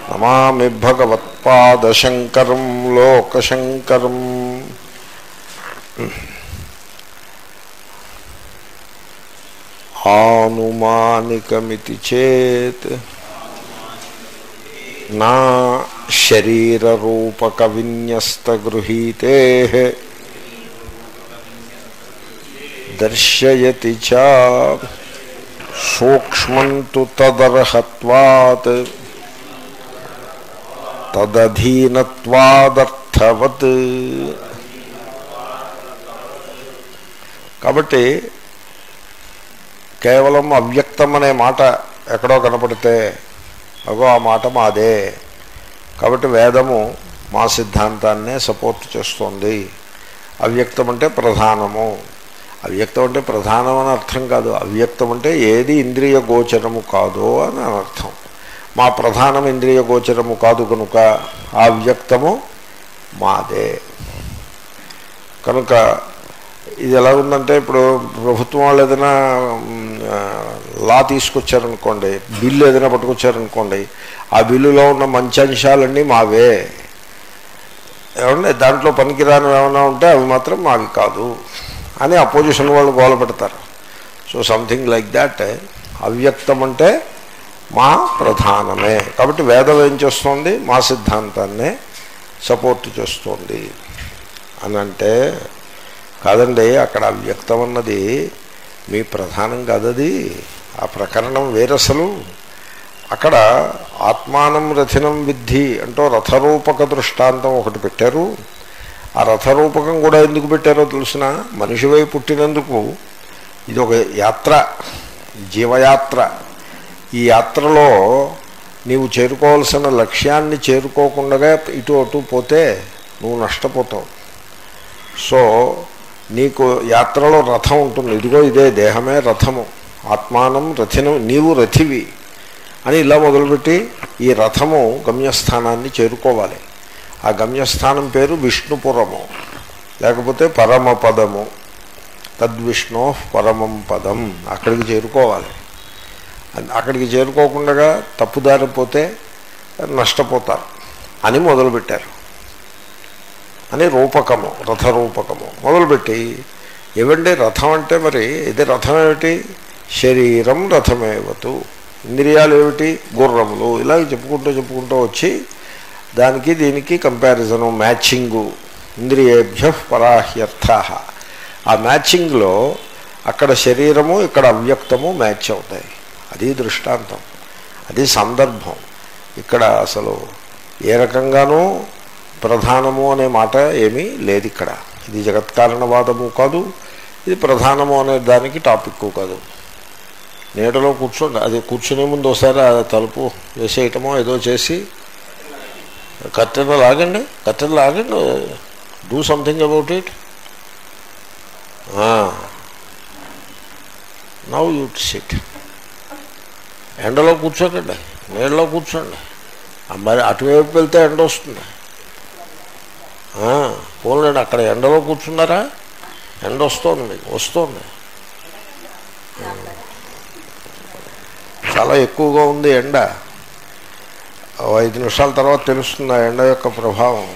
నమామి భగవత్పాదశంకరం లోకశంకరం ఆనుమానికమితి చేత్ నా శరీరరూపక విన్యస్తగృహీతే దర్శయతి చ సూక్ష్మం తు తదర్హత్వాత్ తదధీనత్వాదర్థవత్ కాబట్టి కేవలం అవ్యక్తం అనే మాట ఎక్కడో కనపడితే అగో ఆ మాట మాదే కాబట్టి వేదము మా సిద్ధాంతాన్నే సపోర్ట్ చేస్తోంది అవ్యక్తం అంటే ప్రధానము అవ్యక్తం అంటే ప్రధానం అని అర్థం కాదు అవ్యక్తం అంటే ఏది ఇంద్రియ గోచరము కాదో అని అర్థం మా ప్రధానం ఇంద్రియ గోచరము కాదు కనుక ఆ వ్యక్తము మాదే కనుక ఇది ఎలా ఉందంటే ఇప్పుడు ప్రభుత్వం వాళ్ళు ఏదైనా లా తీసుకొచ్చారనుకోండి బిల్లు ఏదైనా పట్టుకొచ్చారనుకోండి ఆ బిల్లులో ఉన్న మంచి అంశాలన్నీ మావే ఏమంటే దాంట్లో పనికిరాని ఏమైనా ఉంటే అవి మాత్రం మావి కాదు అని అపోజిషన్ వాళ్ళు గోల పెడతారు సో సంథింగ్ లైక్ దాట్ అవ్యక్తం అంటే మా ప్రధానమే కాబట్టి వేదం ఏం చేస్తోంది మా సిద్ధాంతాన్నే సపోర్ట్ చేస్తోంది అని అంటే కాదండి అక్కడ అవ్యక్తం అన్నది మీ ప్రధానం కాదది ఆ ప్రకరణం వేరసలు అక్కడ ఆత్మానం రథినం విద్ధి అంటూ రథరూపక దృష్టాంతం ఒకటి పెట్టారు ఆ రథరూపకం కూడా ఎందుకు పెట్టారో తెలిసిన మనిషివై పుట్టినందుకు ఇది ఒక యాత్ర జీవయాత్ర ఈ యాత్రలో నీవు చేరుకోవాల్సిన లక్ష్యాన్ని చేరుకోకుండా ఇటు అటు పోతే నువ్వు నష్టపోతావు సో నీకు యాత్రలో రథం ఉంటుంది ఇదిగో ఇదే దేహమే రథము ఆత్మానం రథినం నీవు రథివి అని ఇలా మొదలుపెట్టి ఈ రథము గమ్యస్థానాన్ని చేరుకోవాలి ఆ గమ్యస్థానం పేరు విష్ణుపురము లేకపోతే పరమపదము తద్విష్ణో పరమం పదం అక్కడికి చేరుకోవాలి అక్కడికి చేరుకోకుండా తప్పుదారిపోతే నష్టపోతారు అని మొదలుపెట్టారు అని రూపకము రథరూపకము మొదలుపెట్టి ఏవండి రథం అంటే మరి ఇది రథం ఏమిటి శరీరం రథమేవతు ఇంద్రియాలు ఏమిటి గుర్రములు ఇలాగ చెప్పుకుంటూ చెప్పుకుంటూ వచ్చి దానికి దీనికి కంపారిజను మ్యాచింగు ఇంద్రియేభ్య పరాహ్యర్థ ఆ మ్యాచింగ్లో అక్కడ శరీరము ఇక్కడ అవ్యక్తము మ్యాచ్ అవుతాయి అది దృష్టాంతం అది సందర్భం ఇక్కడ అసలు ఏ రకంగానూ ప్రధానము అనే మాట ఏమీ లేదు ఇక్కడ ఇది జగత్కారణవాదము కాదు ఇది ప్రధానము అనే దానికి టాపిక్ కాదు నీడలో కూర్చోండి అది కూర్చునే ముందు ఒకసారి ఆ తలుపు వేసేయటమో ఏదో చేసి కట్టెలు లాగండి కట్టెలు లాగండి do something about it now you sit ఎండలో కూర్చోకండి నీడలో కూర్చోండి మరి అటువైపు వెళ్తే ఎండ వస్తుంది పోలేండి అక్కడ ఎండలో కూర్చున్నారా ఎండ వస్తుంది మీకు వస్తుంది చాలా ఎక్కువగా ఉంది ఎండ ఐదు నిమిషాల తర్వాత తెలుస్తుంది ఆ ఎండ యొక్క ప్రభావం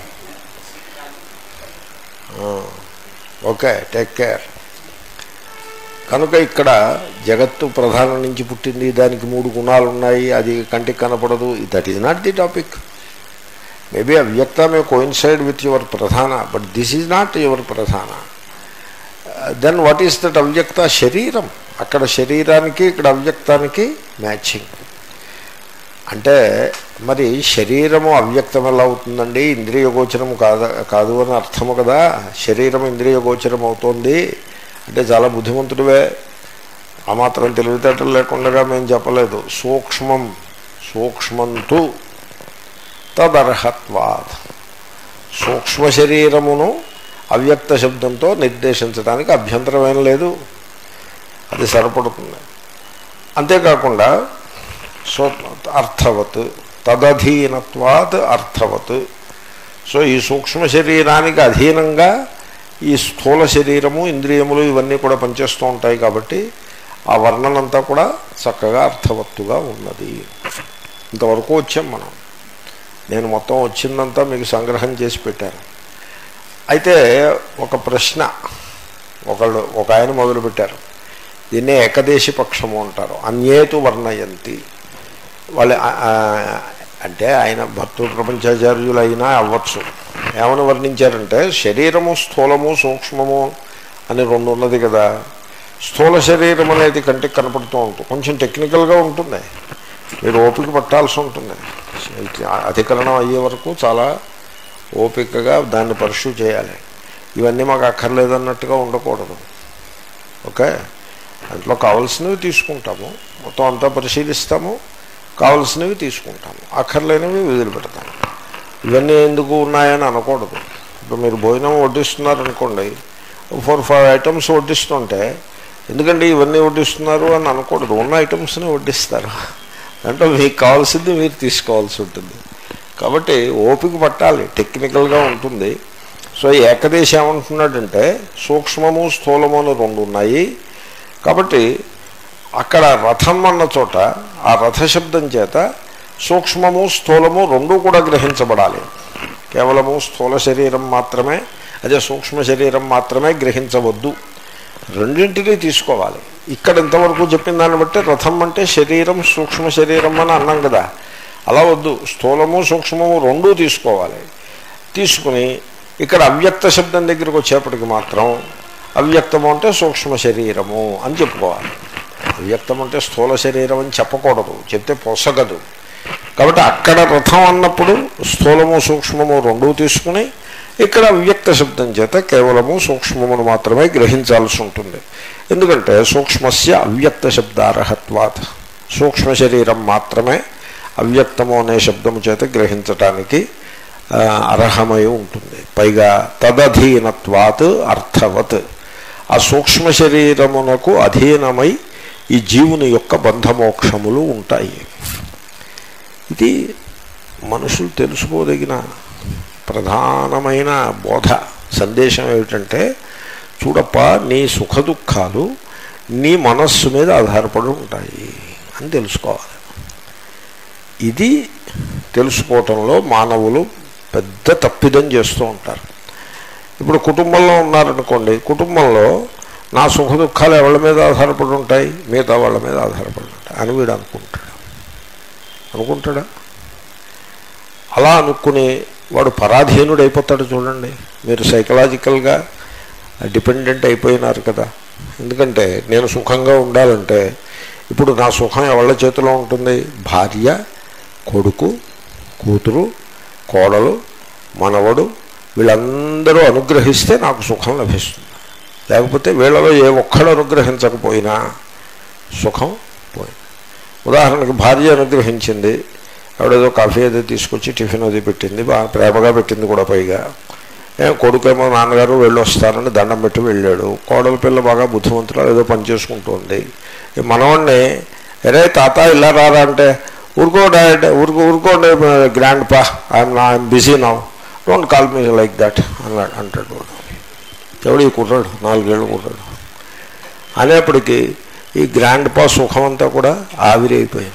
ఓకే టేక్ కేర్ కనుక ఇక్కడ జగత్తు ప్రధానం నుంచి పుట్టింది దానికి మూడు గుణాలు ఉన్నాయి అది కంటికి కనపడదు that is not the topic maybe అవ్యక్త మే కోయిన్సైడ్ విత్ యువర్ ప్రధాన but this is not your ప్రధాన దెన్ వాట్ ఈస్ దట్ అవ్యక్త శరీరం అక్కడ శరీరానికి ఇక్కడ అవ్యక్తానికి మ్యాచింగ్ అంటే మరి శరీరము అవ్యక్తం ఎలా అవుతుందండి ఇంద్రియ గోచరము కాదు కాదు అని అర్థము కదా శరీరం ఇంద్రియ గోచరం అవుతోంది అంటే చాలా బుద్ధిమంతుడివే ఆ మాత్రం తెలివితేటలు లేకుండా మేము చెప్పలేదు సూక్ష్మం సూక్ష్మంతు తదర్హత్వాత్ సూక్ష్మ శరీరమును అవ్యక్త శబ్దంతో నిర్దేశించడానికి అభ్యంతరమేం లేదు అది సరిపడుతుంది అంతేకాకుండా సో అర్థవత్ తదధీనత్వాత్ అర్థవత్ సో ఈ సూక్ష్మ శరీరానికి అధీనంగా ఈ స్థూల శరీరము ఇంద్రియములు ఇవన్నీ కూడా పనిచేస్తూ ఉంటాయి కాబట్టి ఆ వర్ణనంతా కూడా చక్కగా అర్థవత్తుగా ఉన్నది ఇంతవరకు వచ్చాం మనం నేను మొత్తం వచ్చిందంతా మీకు సంగ్రహం చేసి పెట్టాను అయితే ఒక ప్రశ్న ఒకళ్ళు ఒక ఆయన మొదలుపెట్టారు దీన్నే ఏకదేశి పక్షము అంటారు అన్యేతు వర్ణయంతి వాళ్ళ ఆ, ఆ, అంటే ఆయన భక్తు ప్రపంచాచార్యులు అయినా అవ్వచ్చు ఏమని వర్ణించారంటే శరీరము స్థూలము సూక్ష్మము అని రెండు ఉన్నది కదా స్థూల శరీరం అనేది కంటికి కనపడుతూ ఉంటుంది కొంచెం టెక్నికల్గా ఉంటుంది మీరు ఓపిక పట్టాల్సి ఉంటుంది అధికరణం అయ్యే వరకు చాలా ఓపికగా దాన్ని పర్సూ చేయాలి ఇవన్నీ మాకు అక్కర్లేదన్నట్టుగా ఉండకూడదు ఓకే దాంట్లో కావలసినవి తీసుకుంటాము మొత్తం అంతా పరిశీలిస్తాము కావలసినవి తీసుకుంటాము అక్కర్లేనివి వదిలిపెడతాము ఇవన్నీ ఎందుకు ఉన్నాయని అనకూడదు ఇప్పుడు మీరు భోజనం వడ్డిస్తున్నారనుకోండి ఫోర్ ఫైవ్ ఐటమ్స్ వడ్డిస్తుంటే ఎందుకంటే ఇవన్నీ వడ్డిస్తున్నారు అని అనకూడదు ఉన్న ఐటమ్స్ని వడ్డిస్తారు దాంట్లో మీకు కావాల్సింది మీరు తీసుకోవాల్సి ఉంటుంది కాబట్టి ఓపిక పట్టాలి టెక్నికల్గా ఉంటుంది సో ఏకదేశం ఏమంటున్నాడంటే సూక్ష్మము స్థూలము అని రెండు ఉన్నాయి కాబట్టి అక్కడ రథం అన్న చోట ఆ రథ శబ్దం చేత సూక్ష్మము స్థూలము రెండూ కూడా గ్రహించబడాలి కేవలము స్థూల శరీరం మాత్రమే అదే సూక్ష్మ శరీరం మాత్రమే గ్రహించవద్దు రెండింటినీ తీసుకోవాలి ఇక్కడ ఇంతవరకు చెప్పిన దాన్ని బట్టి రథం అంటే శరీరం సూక్ష్మ శరీరం అని అన్నాం కదా అలా వద్దు స్థూలము సూక్ష్మము రెండూ తీసుకోవాలి తీసుకుని ఇక్కడ అవ్యక్త శబ్దం దగ్గరికి వచ్చేప్పటికి మాత్రం అవ్యక్తము అంటే సూక్ష్మ శరీరము అని చెప్పుకోవాలి అవ్యక్తం అంటే స్థూల శరీరం అని చెప్పకూడదు చెప్తే పొసగదు కాబట్టి అక్కడ రథం అన్నప్పుడు స్థూలము సూక్ష్మము రెండూ తీసుకుని ఇక్కడ అవ్యక్త శబ్దం చేత కేవలము సూక్ష్మమును మాత్రమే గ్రహించాల్సి ఉంటుంది ఎందుకంటే సూక్ష్మస్య అవ్యక్త శబ్దార్హత్వాత్ సూక్ష్మ శరీరం మాత్రమే అవ్యక్తము అనే శబ్దము చేత గ్రహించటానికి ఆ, అర్హమై ఉంటుంది పైగా తదధీనత్వాత్ అర్థవత్ ఆ సూక్ష్మ శరీరమునకు అధీనమై ఈ జీవుని యొక్క బంధమోక్షములు ఉంటాయి ఇది మనుషులు తెలుసుకోదగిన ప్రధానమైన బోధ సందేశం ఏమిటంటే చూడప్ప నీ సుఖ దుఃఖాలు నీ మనస్సు మీద ఆధారపడి ఉంటాయి అని తెలుసుకోవాలి ఇది తెలుసుకోవటంలో మానవులు పెద్ద తప్పిదం చేస్తూ ఉంటారు ఇప్పుడు కుటుంబంలో ఉన్నారనుకోండి కుటుంబంలో నా సుఖ దుఃఖాలు ఎవరి మీద ఆధారపడి ఉంటాయి మిగతా వాళ్ళ మీద ఆధారపడి ఉంటాయి అని వీడు అనుకుంటాడు అనుకుంటాడా అలా అనుకుని వాడు పరాధీనుడు అయిపోతాడు చూడండి మీరు సైకలాజికల్గా డిపెండెంట్ అయిపోయినారు కదా ఎందుకంటే నేను సుఖంగా ఉండాలంటే ఇప్పుడు నా సుఖం ఎవళ్ళ చేతిలో ఉంటుంది భార్య కొడుకు కూతురు కోడలు మనవడు వీళ్ళందరూ అనుగ్రహిస్తే నాకు సుఖం లభిస్తుంది లేకపోతే వీళ్ళలో ఏ ఒక్కడు అనుగ్రహించకపోయినా సుఖం పోయింది ఉదాహరణకి భార్య అనుగ్రహించింది ఎవడేదో కాఫీ ఏదో తీసుకొచ్చి టిఫిన్ అది పెట్టింది బాగా ప్రేమగా పెట్టింది కూడా పైగా ఏం కొడుకేమో నాన్నగారు వెళ్ళి వస్తారని దండం పెట్టి వెళ్ళాడు కోడల పిల్ల బాగా బుద్ధిమంతులు ఏదో పని చేసుకుంటుంది ఈ మనవాడిని ఎరే తాత ఇలా రారా అంటే ఊరుకో డాడ్ ఊరుకో ఊరుకోండి గ్రాండ్ పా ఐఎమ్ నా I'm busy now don't call me like that అన్నాడు అంటాడు వాడు ఎవడు ఈ కుర్రాడు నాలుగేళ్ళు కుర్రాడు అనేప్పటికీ ఈ గ్రాండ్ పా సుఖం అంతా కూడా ఆవిరైపోయింది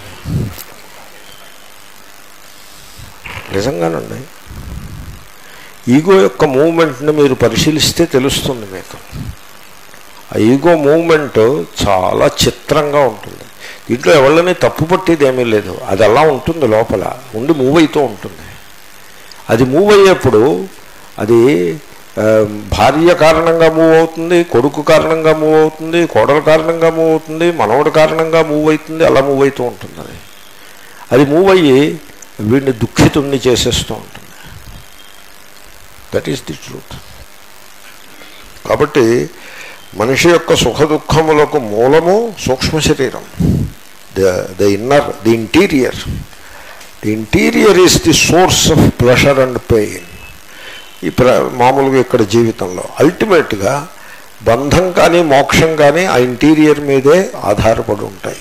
నిజంగానండి ఈగో యొక్క మూమెంట్ని మీరు పరిశీలిస్తే తెలుస్తుంది మీకు ఆ ఈగో మూమెంట్ చాలా చిత్రంగా ఉంటుంది దీంట్లో ఎవరిని తప్పు పట్టేది ఏమీ లేదు అది అలా ఉంటుంది లోపల ఉండి మూవ్ అవుతూ ఉంటుంది అది మూవ్ అయ్యేప్పుడు అది ఆ, భార్య కారణంగా మూవ్ అవుతుంది కొడుకు కారణంగా మూవ్ అవుతుంది కోడల కారణంగా మూవ్ అవుతుంది మనవడి కారణంగా మూవ్ అవుతుంది అలా మూవ్ అవుతూ ఉంటుంది అది అది మూవ్ అయ్యి వీడిని దుఃఖితుణ్ణి చేసేస్తూ ఉంటుంది దట్ ఈస్ ది ట్రూత్ కాబట్టి మనిషి యొక్క సుఖ దుఃఖములకు మూలము సూక్ష్మ శరీరం the the inner the interior the interior is the source of pleasure and pain ఈ ప్ర మామూలుగా ఇక్కడ జీవితంలో అల్టిమేట్గా బంధం కానీ మోక్షం కానీ ఆ ఇంటీరియర్ మీదే ఆధారపడి ఉంటాయి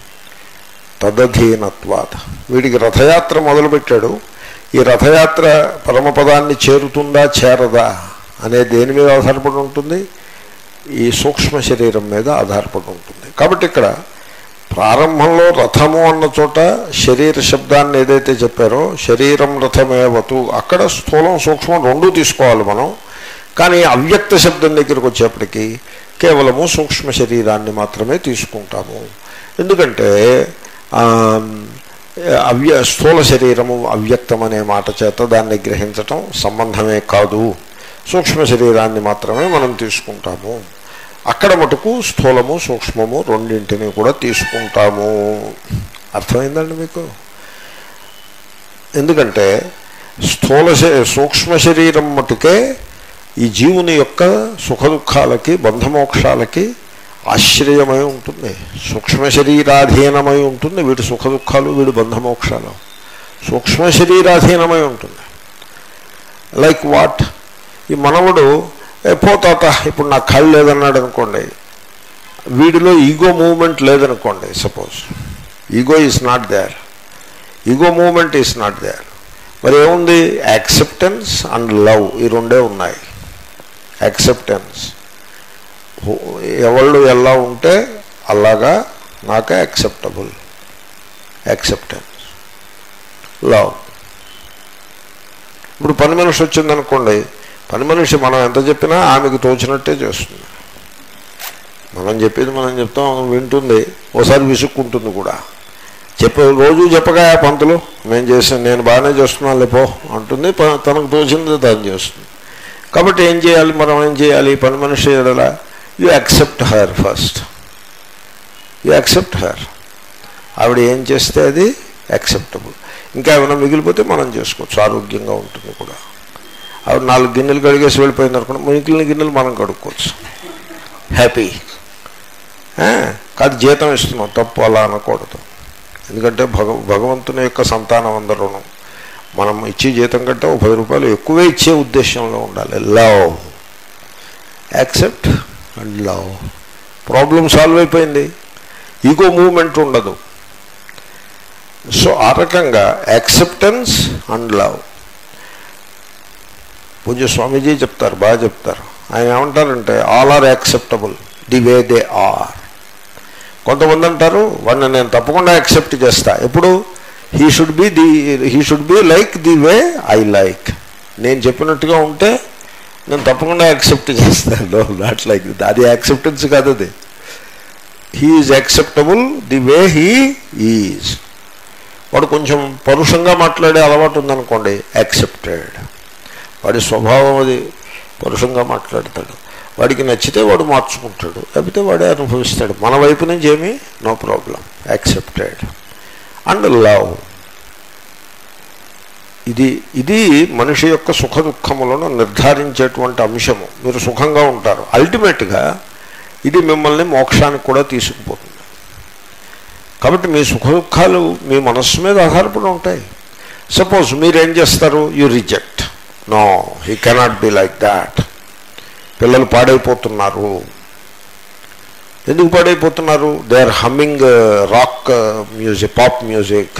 తదధీనత్వాత వీడికి రథయాత్ర మొదలుపెట్టాడు ఈ రథయాత్ర పరమపదాన్ని చేరుతుందా చేరదా అనే దేని మీద ఆధారపడి ఉంటుంది ఈ సూక్ష్మ శరీరం మీద ఆధారపడి ఉంటుంది కాబట్టి ఇక్కడ ప్రారంభంలో రథము అన్న చోట శరీర శబ్దాన్ని ఏదైతే చెప్పారో శరీరం రథమేవతు అక్కడ స్థూలం సూక్ష్మం రెండూ తీసుకోవాలి మనం కానీ అవ్యక్త శబ్దం దగ్గరికి వచ్చేప్పటికీ కేవలము సూక్ష్మ శరీరాన్ని మాత్రమే తీసుకుంటాము ఎందుకంటే ఆ, అవ్య స్థూల శరీరము అవ్యక్తం అనే మాట చేత దాన్ని గ్రహించటం సంబంధమే కాదు సూక్ష్మ శరీరాన్ని మాత్రమే మనం తీసుకుంటాము అక్కడ మటుకు స్థూలము సూక్ష్మము రెండింటిని కూడా తీసుకుంటాము అర్థమైందండి మీకు ఎందుకంటే స్థూల శ- సూక్ష్మ శరీరం మటుకే ఈ జీవుని యొక్క సుఖ దుఃఖాలకి బంధమోక్షాలకి ఆశ్రయమై ఉంటుంది సూక్ష్మ శరీరాధీనమై ఉంటుంది వీడి సుఖ దుఃఖాలు వీడి బంధమోక్షాలు సూక్ష్మ శరీరాధీనమై ఉంటుంది లైక్ వాట్ ఈ మనవడు "ఏ, పోతాత ఇప్పుడు నాకు కళ్ళు లేదన్నాడు అనుకోండి వీడిలో ఈగో మూమెంట్ లేదనుకోండి suppose ego is not there ego moment is not there మరి ఏముంది యాక్సెప్టెన్స్ అండ్ లవ్ ఈ రెండే ఉన్నాయి యాక్సెప్టెన్స్ ఎవళ్ళు ఎలా ఉంటే అలాగా నాకు యాక్సెప్టబుల్ యాక్సెప్టెన్స్ లవ్ ఇప్పుడు పని మనిషి వచ్చిందనుకోండి పని మనిషి మనం ఎంత చెప్పినా ఆమెకు తోచినట్టే చేస్తుంది మనం చెప్పేది మనం చెప్తాం ఆమె వింటుంది ఓసారి విసుక్కుంటుంది కూడా చెప్పే రోజు చెప్పగా పంతులు నేను చేసాను నేను బాగానే చేస్తున్నాను లేపో అంటుంది ప- తనకు తోచింది తను చేస్తుంది కాబట్టి ఏం చేయాలి మనం ఏం చేయాలి పని మనిషి ఎడలా you accept her first you accept her ఆవిడ ఏం చేస్తే అది యాక్సెప్టబుల్ ఇంకా ఏమైనా మిగిలిపోతే మనం చేసుకోవచ్చు ఆరోగ్యంగా ఉంటుంది కూడా ఆవిడ నాలుగు గిన్నెలు కడిగేసి వెళ్ళిపోయింది అనుకోండి మిగిలిన గిన్నెలు మనం కడుక్కోవచ్చు హ్యాపీ ఆ, కాదు జీతం ఇస్తున్నాం తప్పు అలా అనకూడదు ఎందుకంటే భగ భగవంతుని యొక్క సంతానం అందరూ మనం ఇచ్చే జీతం కంటే ఒక పది రూపాయలు ఎక్కువే ఇచ్చే ఉద్దేశంలో ఉండాలి love accept and love problem solve అయిపోయింది ఈగో మూమెంట్ ఉండదు సో ఆ రకంగా యాక్సెప్టెన్స్ అండ్ లవ్ పూజ్య స్వామీజీ చెప్తారు బాగా చెప్తారు ఆయన ఏమంటారంటే all are acceptable the way they are కొంతమంది అంటారు వాడిని నేను తప్పకుండా యాక్సెప్ట్ చేస్తా ఎప్పుడు he should be the he should be like the way I like నేను చెప్పినట్టుగా ఉంటే నేను తప్పకుండా యాక్సెప్ట్ చేస్తాను నాట్ లైక్ అది యాక్సెప్టెన్స్ కాదు అది he is acceptable the way he is వాడు కొంచెం పరుషంగా మాట్లాడే అలవాటు ఉందనుకోండి యాక్సెప్టెడ్ వాడి స్వభావం అది పరుషంగా మాట్లాడతాడు వాడికి నచ్చితే వాడు మార్చుకుంటాడు లేకపోతే వాడే అనుభవిస్తాడు మన వైపు నుంచి ఏమీ no problem accepted and love ఇది ఇది మనిషి యొక్క సుఖ దుఃఖములను నిర్ధారించేటువంటి అంశము మీరు సుఖంగా ఉంటారు అల్టిమేట్గా ఇది మిమ్మల్ని మోక్షానికి కూడా తీసుకుపోతుంది కాబట్టి మీ సుఖ దుఃఖాలు మీ మనస్సు మీద ఆధారపడి ఉంటాయి సపోజ్ మీరేం చేస్తారు you reject no he cannot be like that పిల్లలు పాడైపోతున్నారు ఎందుకు పాడైపోతున్నారు they are humming rock music pop music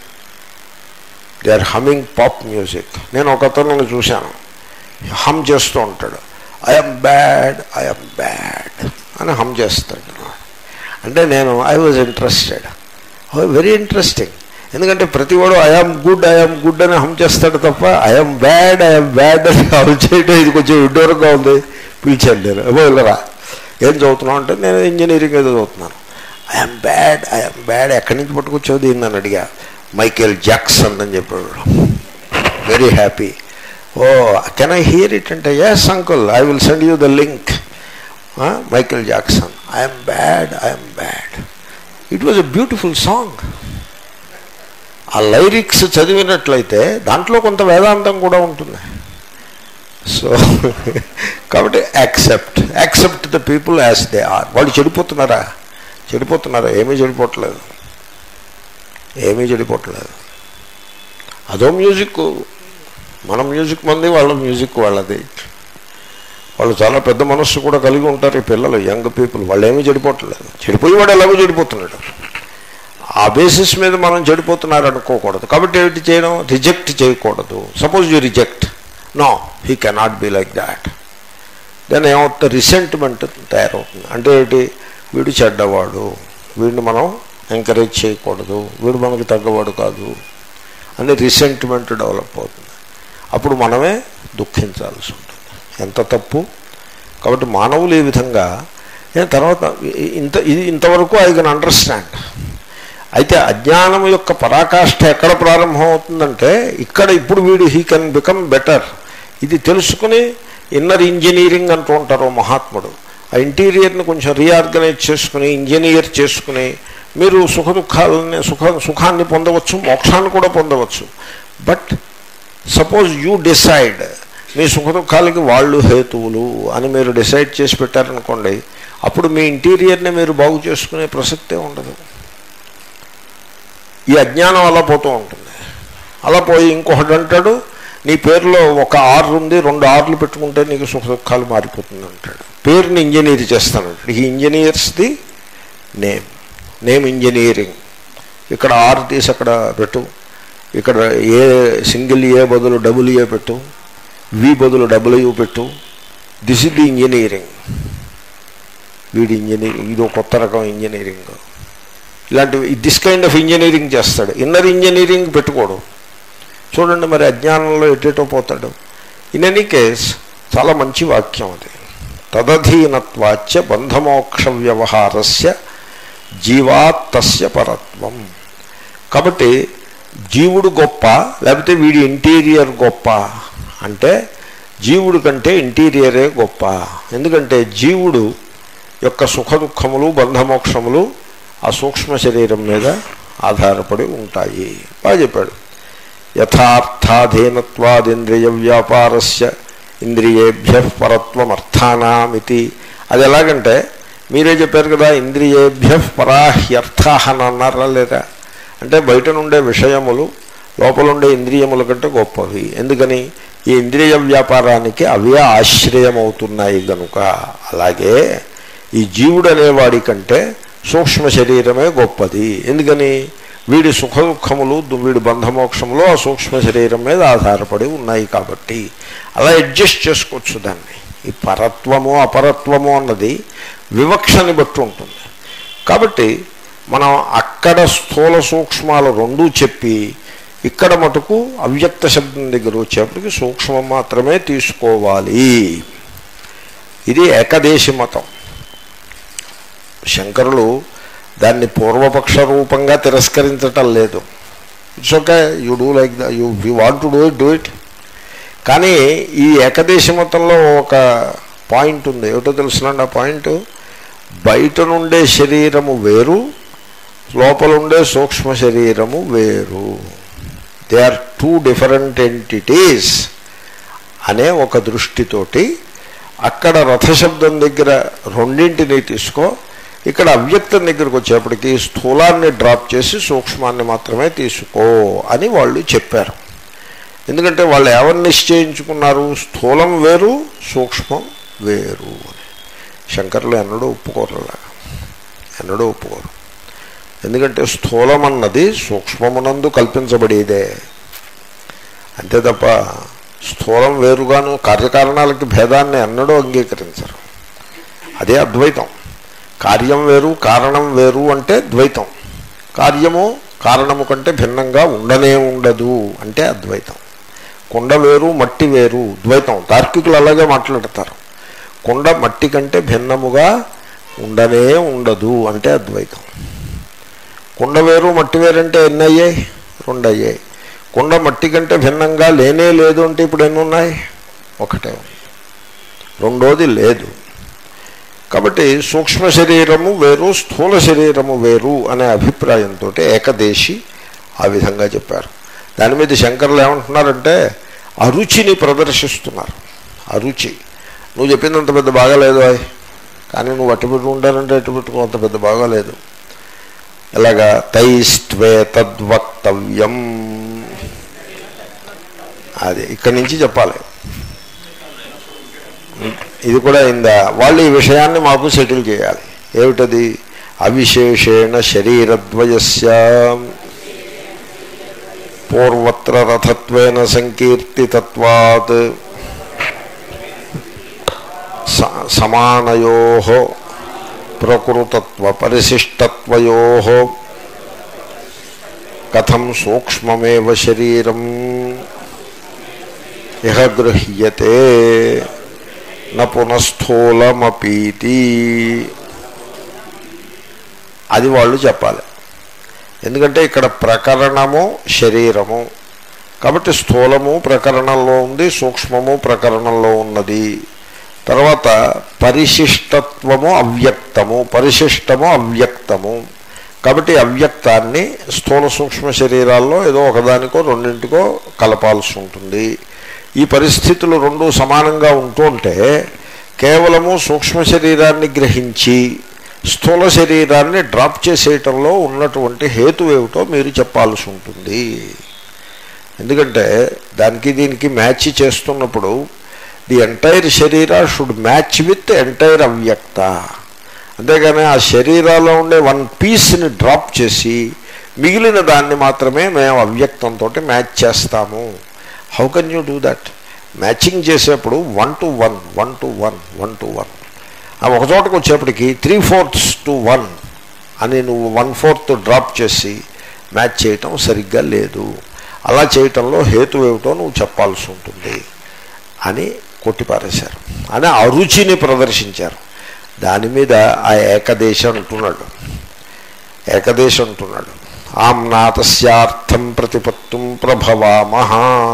they are humming pop music నేను ఒక అతను చూశాను హమ్ చేస్తూ ఉంటాడు ఐఎమ్ బ్యాడ్ ఐఎమ్ బ్యాడ్ అని హమ్ చేస్తాడు అంటే నేను I was interested very interesting ఎందుకంటే ప్రతివాడు ఐఆమ్ గుడ్ ఐఆమ్ గుడ్ అని హమ్ చేస్తాడు తప్ప ఐఎమ్ బ్యాడ్ ఐఎమ్ బ్యాడ్ అని హమ్ చేయడం ఇది కొంచెం విడ్డూరంగా ఉంది పిలిచాను నేను ఏమో వెళ్ళరా ఏం చదువుతున్నావు అంటే నేను ఇంజనీరింగ్ ఏదో చదువుతున్నాను ఐఎమ్ బ్యాడ్ ఐఎమ్ బ్యాడ్ ఎక్కడి నుంచి పట్టుకొచ్చావు దీన్ని అని అడిగా మైకేల్ జాక్సన్ అని చెప్పాడు very happy oh can I hear it అంటే yes uncle I will send you the link Michael Jackson I'm bad I'm bad it was a beautiful song ఆ lyrics చదివినట్లయితే దాంట్లో కొంత వేదాంతం కూడా ఉంటుంది సో కాబట్టి accept accept the people as they are వాళ్ళు చెడిపోతున్నారా చెడిపోతున్నారా ఏమీ చెడిపోవట్లేదు ఏమీ చెడిపోవట్లేదు అదో మ్యూజిక్ మన మ్యూజిక్ మంది వాళ్ళ మ్యూజిక్ వాళ్ళది వాళ్ళు చాలా పెద్ద మనస్సు కూడా కలిగి ఉంటారు ఈ పిల్లలు యంగ్ పీపుల్ వాళ్ళు ఏమీ చెడిపోవట్లేదు చెడిపోయి వాడు ఎలాగో చెడిపోతున్నాడు ఆ బేసిస్ మీద మనం చెడిపోతున్నారు అనుకోకూడదు కాబట్టి ఏమిటి చేయడం రిజెక్ట్ చేయకూడదు suppose you reject no he cannot be like that then ఏమవుతుంది రిసెంట్మెంట్ తయారవుతుంది అంటే ఏంటి వీడు చెడ్డవాడు వీడిని మనం ఎంకరేజ్ చేయకూడదు వీడు మనకి తగ్గవాడు కాదు అని రిసెంట్మెంట్ డెవలప్ అవుతుంది అప్పుడు మనమే దుఃఖించాల్సి ఉంటుంది ఎంత తప్పు కాబట్టి మానవులు ఈ విధంగా ఏ తర్వాత ఇంత ఇది ఇంతవరకు ఐ కెన్ అండర్స్టాండ్ అయితే అజ్ఞానం యొక్క పరాకాష్ఠ ఎక్కడ ప్రారంభం అవుతుందంటే ఇక్కడ ఇప్పుడు వీడు హీ కెన్ బికమ్ బెటర్ ఇది తెలుసుకుని ఇన్నర్ ఇంజనీరింగ్ అంటూ ఉంటారు మహాత్ముడు ఆ ఇంటీరియర్ని కొంచెం రీఆర్గనైజ్ చేసుకుని ఇంజనీర్ చేసుకుని మీరు సుఖ దుఃఖాలని సుఖ సుఖాన్ని పొందవచ్చు మోక్షాన్ని కూడా పొందవచ్చు బట్ సపోజ్ యూ డిసైడ్ మీ సుఖ దుఃఖాలకి వాళ్ళు హేతువులు అని మీరు డిసైడ్ చేసి పెట్టారనుకోండి అప్పుడు మీ ఇంటీరియర్ని మీరు బాగు చేసుకునే ప్రసక్తే ఉండదు ఈ అజ్ఞానం అలా పోతూ ఉంటుంది అలా పోయి ఇంకొకటి అంటాడు నీ పేరులో ఒక ఆరు ఉంది రెండు ఆర్లు పెట్టుకుంటే నీకు సుఖ దుఃఖాలు మారిపోతుంది అంటాడు పేరుని ఇంజనీర్ చేస్తానంటాడు ఈ engineers the name name engineering ఇక్కడ ఆర్ తీసి అక్కడ పెట్టు ఇక్కడ ఏ సింగిల్ ఏ బదులు డబుల్ ఏ పెట్టు వి బదులు డబ్ల్యూ పెట్టు దిస్ ఇస్ ది ఇంజనీరింగ్ వీడి ఇంజనీరింగ్ ఇది కొత్త రకం ఇంజనీరింగ్ ఇలాంటి దిస్ కైండ్ ఆఫ్ ఇంజనీరింగ్ చేస్తాడు ఇన్నర్ ఇంజనీరింగ్ పెట్టుకోడు చూడండి మరి అజ్ఞానంలో ఎటేటో పోతాడు ఇన్ ఎనీ కేస్ చాలా మంచి వాక్యం అది తదధీనత్వాచ్య బంధమోక్ష వ్యవహారస్య జీవాత్తస్య పరత్వం కాబట్టి జీవుడు గొప్ప లేకపోతే వీడి ఇంటీరియర్ గొప్ప అంటే జీవుడు కంటే ఇంటీరియరే గొప్ప ఎందుకంటే జీవుడు యొక్క సుఖ దుఃఖములు బంధమోక్షములు ఆ సూక్ష్మ శరీరం మీద ఆధారపడి ఉంటాయి బాగా చెప్పాడు యథార్థాధీనత్వాదింద్రియ వ్యాపారస్య ఇంద్రియేభ్య పరత్వమర్థానామితి అది ఎలాగంటే మీరే చెప్పారు కదా ఇంద్రియేభ్య పరాహ్యర్థ అని అన్నారా లేదా అంటే బయట నుండే విషయములు లోపలుండే ఇంద్రియముల కంటే గొప్పవి ఎందుకని ఈ ఇంద్రియ వ్యాపారానికి అవే ఆశ్రయమవుతున్నాయి గనుక అలాగే ఈ జీవుడు అనేవాడి కంటే సూక్ష్మ శరీరమే గొప్పది ఎందుకని వీడి సుఖ దుఃఖములు వీడి బంధమోక్షములు ఆ సూక్ష్మ శరీరం మీద ఆధారపడి ఉన్నాయి కాబట్టి అలా అడ్జస్ట్ చేసుకోవచ్చు దాన్ని ఈ పరత్వము అపరత్వము అన్నది వివక్షని బట్టి ఉంటుంది కాబట్టి మనం అక్కడ స్థూల సూక్ష్మాలు రెండూ చెప్పి ఇక్కడ మటుకు అవ్యక్త శబ్దం దగ్గర వచ్చేప్పటికి సూక్ష్మం మాత్రమే తీసుకోవాలి ఇది ఏకదేశి మతం శంకరులు దాన్ని పూర్వపక్ష రూపంగా తిరస్కరించటం లేదు it's okay you do like the you you want to do it do it కానీ ఈ ఏకదేశ మతంలో ఒక పాయింట్ ఉంది ఏమిటో తెలుసునండి ఆ పాయింట్ బయట నుండే శరీరము వేరు లోపల ఉండే సూక్ష్మ శరీరము వేరు they are two different entities అనే ఒక దృష్టితోటి అక్కడ రథశబ్దం దగ్గర రెండింటిని తీసుకో ఇక్కడ అవ్యక్తం దగ్గరకు వచ్చేప్పటికి స్థూలాన్ని డ్రాప్ చేసి సూక్ష్మాన్ని మాత్రమే తీసుకో అని వాళ్ళు చెప్పారు ఎందుకంటే వాళ్ళు ఎవరిని నిశ్చయించుకున్నారు స్థూలం వేరు సూక్ష్మం వేరు అని శంకర్లు ఎన్నడూ ఒప్పుకోరు అలాగా ఎన్నడూ ఒప్పుకోరు ఎందుకంటే స్థూలం అన్నది సూక్ష్మమునందు కల్పించబడేదే అంతే తప్ప స్థూలం వేరుగాను కార్యకారణాలకి భేదాన్ని ఎన్నడూ అంగీకరించరు అదే అద్వైతం కార్యం వేరు కారణం వేరు అంటే ద్వైతం కార్యము కారణము కంటే భిన్నంగా ఉండనే ఉండదు అంటే అద్వైతం కొండ వేరు మట్టి వేరు ద్వైతం తార్కికులు అలాగే మాట్లాడతారు కొండ మట్టి కంటే భిన్నముగా ఉండనే ఉండదు అంటే అద్వైతం కుండ వేరు మట్టి వేరంటే ఎన్ని అయ్యాయి రెండు అయ్యాయి కుండ మట్టి కంటే భిన్నంగా లేనే లేదు అంటే ఇప్పుడు ఎన్ని ఉన్నాయి ఒకటే ఉంది రెండోది లేదు కాబట్టి సూక్ష్మ శరీరము వేరు స్థూల శరీరము వేరు అనే అభిప్రాయంతో ఏకదేశి ఆ విధంగా చెప్పారు దాని మీద శంకర్లు ఏమంటున్నారంటే అరుచిని ప్రదర్శిస్తున్నారు అరుచి నువ్వు చెప్పిందంత పెద్ద బాగాలేదు అయ్ కానీ నువ్వు అట్టు పెట్టుకుంటానంటే అట్టు పెట్టుకో అంత పెద్ద బాగాలేదు ఎలాగా తైస్త్వే తద్వక్తవ్యం అది ఇక్కడి నుంచి చెప్పాలి ఇది కూడా అయిందా వాళ్ళు ఈ విషయాన్ని మాకు సెటిల్ చేయాలి ఏమిటది అవిశేషేణ శరీరద్వయస్య పూర్వత్ర రథత్వేన సంకీర్తితత్వాత్ సమానయో ప్రకృతత్వ పరిశిష్టత్వయో కథం సూక్ష్మమేవ శరీరం ఇహ గృహ్యతే న పునఃస్థూలమపీతి అది వాళ్ళు చెప్పాలి ఎందుకంటే ఇక్కడ ప్రకరణము శరీరము కాబట్టి స్థూలము ప్రకరణంలో ఉంది సూక్ష్మము ప్రకరణంలో ఉన్నది తర్వాత పరిశిష్టత్వము అవ్యక్తము పరిశిష్టము అవ్యక్తము కాబట్టి అవ్యక్తాన్ని స్థూల సూక్ష్మ శరీరాల్లో ఏదో ఒకదానికో రెండింటికో కలపాల్సి ఉంటుంది ఈ పరిస్థితులు రెండు సమానంగా ఉంటుంటే కేవలము సూక్ష్మ శరీరాన్ని గ్రహించి స్థూల శరీరాన్ని డ్రాప్ చేసేయటంలో ఉన్నటువంటి హేతు ఏమిటో మీరు చెప్పాల్సి ఉంటుంది ఎందుకంటే దానికి దీనికి మ్యాచ్ చేస్తున్నప్పుడు ది ఎంటైర్ శరీర షుడ్ మ్యాచ్ విత్ ఎంటైర్ అవ్యక్త అంతేగాని ఆ శరీరాల్లో ఉండే వన్ పీస్ని డ్రాప్ చేసి మిగిలిన దాన్ని మాత్రమే మేము అవ్యక్తంతో మ్యాచ్ చేస్తాము how can you do that matching చేసేప్పుడు one to one one to one one to one ఆ ఒక చోటకు వచ్చేప్పటికి త్రీ ఫోర్త్స్ టు వన్ అని నువ్వు వన్ ఫోర్త్ డ్రాప్ చేసి మ్యాచ్ చేయటం సరిగ్గా లేదు అలా చేయటంలో హేతు ఏమిటో నువ్వు చెప్పాల్సి ఉంటుంది అని కొట్టిపారేశారు అని అరుచిని ప్రదర్శించారు దాని మీద ఆ ఏకదేశం అంటున్నాడు ఏకదేశం అంటున్నాడు ఆమ్నాతస్యార్థం ప్రతిపత్తుం ప్రభవామహ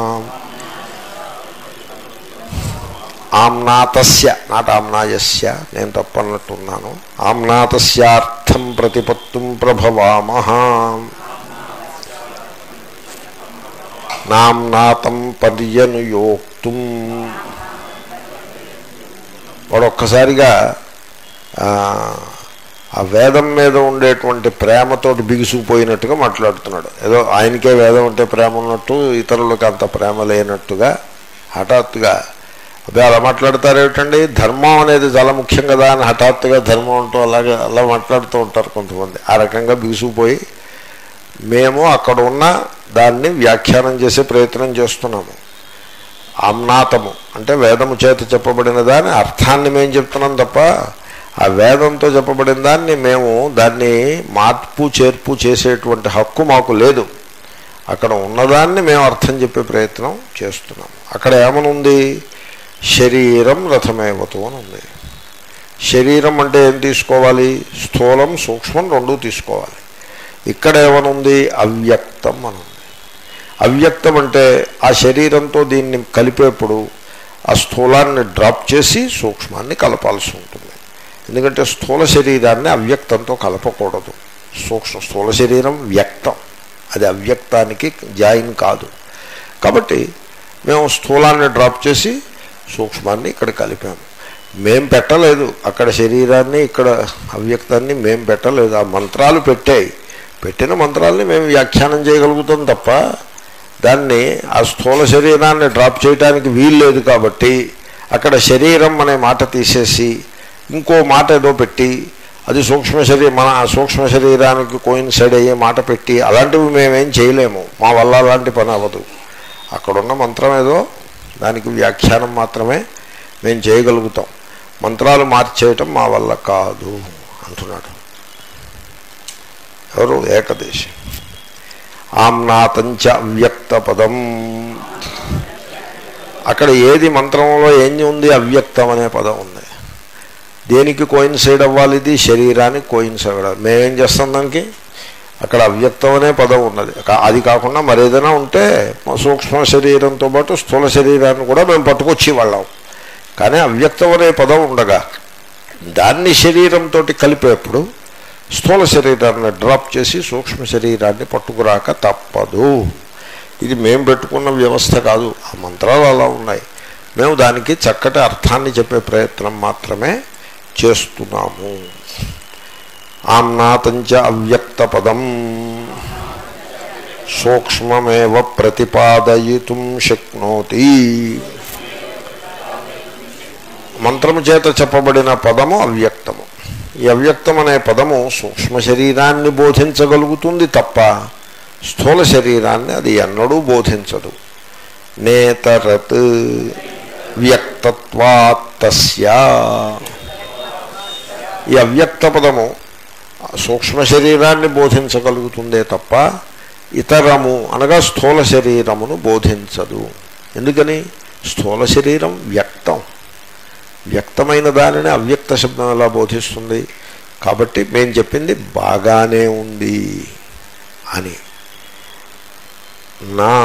ఆమ్నాతస్య నాట్ ఆమ్నాయస్య నేను తప్పన్నట్టున్నాను ఆమ్నాతస్యార్థం ప్రతిపత్తుం ప్రభవామహ నామ్నాతం పర్యనుయోక్తుం వాడు ఒక్కసారిగా ఆ, ఆ వేదం మీద ఉండేటువంటి ప్రేమతోటి బిగుసుకుపోయినట్టుగా మాట్లాడుతున్నాడు ఏదో ఆయనకే వేదం అంటే ప్రేమ ఉన్నట్టు ఇతరులకు అంత ప్రేమ లేనట్టుగా హఠాత్తుగా అదే అలా మాట్లాడతారేమిటండి ధర్మం అనేది చాలా ముఖ్యం కదా అని హఠాత్తుగా ధర్మం అంటూ అలాగే అలా మాట్లాడుతూ ఉంటారు కొంతమంది ఆ రకంగా బిగుసుకుపోయి మేము అక్కడ ఉన్న దాన్ని వ్యాఖ్యానం చేసే ప్రయత్నం చేస్తున్నాము ఆమ్నాతము అంటే వేదము చేత చెప్పబడిన దాని అర్థాన్ని మేము చెప్తున్నాం తప్ప ఆ వేదంతో చెప్పబడిన దాన్ని మేము దాన్ని మార్పు చేర్పు చేసేటువంటి హక్కు మాకు లేదు అక్కడ ఉన్నదాన్ని మేము అర్థం చెప్పే ప్రయత్నం చేస్తున్నాం అక్కడ ఏమనుంది శరీరం రథమేవతు అని ఉంది శరీరం అంటే ఏం తీసుకోవాలి స్థూలం సూక్ష్మం రెండూ తీసుకోవాలి ఇక్కడ ఏమనుంది అవ్యక్తం అని ఉంది అవ్యక్తం అంటే ఆ శరీరంతో దీన్ని కలిపేప్పుడు ఆ స్థూలాన్ని డ్రాప్ చేసి సూక్ష్మాన్ని కలపాల్సి ఉంటుంది ఎందుకంటే స్థూల శరీరాన్ని అవ్యక్తంతో కలపకూడదు సూక్ష్మ స్థూల శరీరం వ్యక్తం అది అవ్యక్తానికి జాయిన్ కాదు కాబట్టి మేము స్థూలాన్ని డ్రాప్ చేసి సూక్ష్మాన్ని ఇక్కడ కలిపాము మేం పెట్టలేదు అక్కడ శరీరాన్ని ఇక్కడ అవ్యక్తాన్ని మేం పెట్టలేదు ఆ మంత్రాలు పెట్టాయి పెట్టిన మంత్రాలని మేము వ్యాఖ్యానం చేయగలుగుతాం తప్ప దాన్ని ఆ స్థూల శరీరాన్ని డ్రాప్ చేయడానికి వీలు లేదు కాబట్టి అక్కడ శరీరం అనే మాట తీసేసి ఇంకో మాట ఏదో పెట్టి అది సూక్ష్మ శరీరం మన ఆ సూక్ష్మ శరీరానికి కోయిన్సైడ్ అయ్యే మాట పెట్టి అలాంటివి మేమేం చేయలేము మా వల్ల అలాంటి పని అవ్వదు అక్కడున్న మంత్రం ఏదో దానికి వ్యాఖ్యానం మాత్రమే మేము చేయగలుగుతాం మంత్రాలు మార్చేయటం మా వల్ల కాదు అంటున్నాడు ఎవరు ఏకదేశి ఆమ్నాతంచ అవ్యక్త పదం అక్కడ ఏది మంత్రంలో ఏం ఉంది అవ్యక్తం అనే పదం ఉంది దేనికి కోయిన్సైడ్ అవ్వాలి ఇది శరీరానికి కోయిన్సైడ్ అవ్వాలి మేమేం చేస్తాం దానికి అక్కడ అవ్యక్తం అనే పదం ఉన్నది కా- అది కాకుండా మరేదైనా ఉంటే మా సూక్ష్మ శరీరంతో పాటు స్థూల శరీరాన్ని కూడా మేము పట్టుకొచ్చి వాళ్ళం కానీ అవ్యక్తం అనే పదం ఉండగా దాన్ని శరీరంతో కలిపేప్పుడు స్థూల శరీరాన్ని డ్రాప్ చేసి సూక్ష్మ శరీరాన్ని పట్టుకురాక తప్పదు ఇది మేము పెట్టుకున్న వ్యవస్థ కాదు ఆ మంత్రాలు అలా ఉన్నాయి మేము దానికి చక్కటి అర్థాన్ని చెప్పే ప్రయత్నం మాత్రమే చేస్తున్నాము ఆమ్నాతంచ అవ్యక్త పదం సూక్ష్మమేవ ప్రతిపాదయితుం శక్నోతి మంత్రము చేత చెప్పబడిన పదము అవ్యక్తము ఈ అవ్యక్తం అనే పదము సూక్ష్మ శరీరాన్ని బోధించగలుగుతుంది తప్ప స్థూల శరీరాన్ని అది ఎన్నడూ బోధించదు నేతరత్ వ్యక్తత్వాత్ తస్య ఈ అవ్యక్త పదము సూక్ష్మ శరీరాన్ని బోధించగలుగుతుందే తప్ప ఇతరము అనగా స్థూల శరీరమును బోధించదు ఎందుకని స్థూల శరీరం వ్యక్తం వ్యక్తమైన దానిని అవ్యక్త శబ్దం ఎలా బోధిస్తుంది కాబట్టి మేము చెప్పింది బాగానే ఉంది అని నా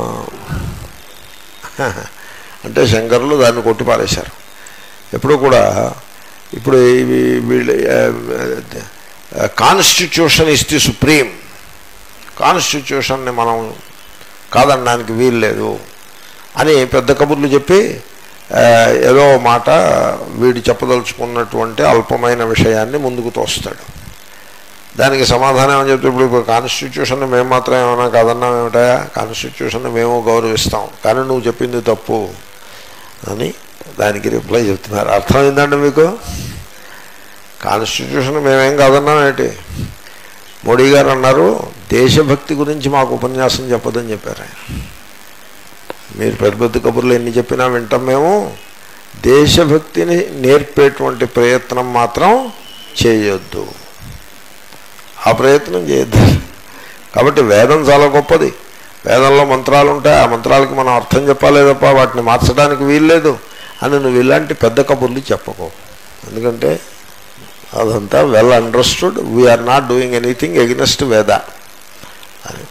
అంటే శంకరులు దాన్ని కొట్టిపారేశారు ఎప్పుడు కూడా ఇప్పుడు ఇవి వీళ్ళు కాన్స్టిట్యూషన్ ఇస్ ది సుప్రీం కాన్స్టిట్యూషన్ని మనం కాదనడానికి వీలు లేదు అని పెద్ద కబుర్లు చెప్పి ఆ, ఏదో మాట వీడు చెప్పదలుచుకున్నటువంటి అల్పమైన విషయాన్ని ముందుకు తోస్తాడు దానికి సమాధానం ఏమని చెప్తే ఇప్పుడు ఇప్పుడు కాన్స్టిట్యూషన్ మేము మాత్రం ఏమైనా కాదన్నాం ఏమిటా కాన్స్టిట్యూషన్ మేము గౌరవిస్తాం కానీ నువ్వు చెప్పింది తప్పు అని దానికి రిప్లై చెప్తున్నారు అర్థమైందండి మీకు కాన్స్టిట్యూషన్ మేమేం కాదన్నాం ఏంటి మోడీ గారు అన్నారు దేశభక్తి గురించి మాకు ఉపన్యాసం చెప్పదని చెప్పారు ఆయన మీరు పెద్ద పెద్ద కబుర్లు ఎన్ని చెప్పినా వింటాం మేము దేశభక్తిని నేర్పేటువంటి ప్రయత్నం మాత్రం చేయొద్దు ఆ ప్రయత్నం చేయొద్దు కాబట్టి వేదం చాలా గొప్పది వేదంలో మంత్రాలు ఉంటాయి ఆ మంత్రాలకి మనం అర్థం చెప్పాలి తప్ప వాటిని మార్చడానికి వీల్లేదు అని నువ్వు ఇలాంటి పెద్ద కబుర్లు చెప్పకు ఎందుకంటే అదంతా well understood we are not doing anything against Veda అని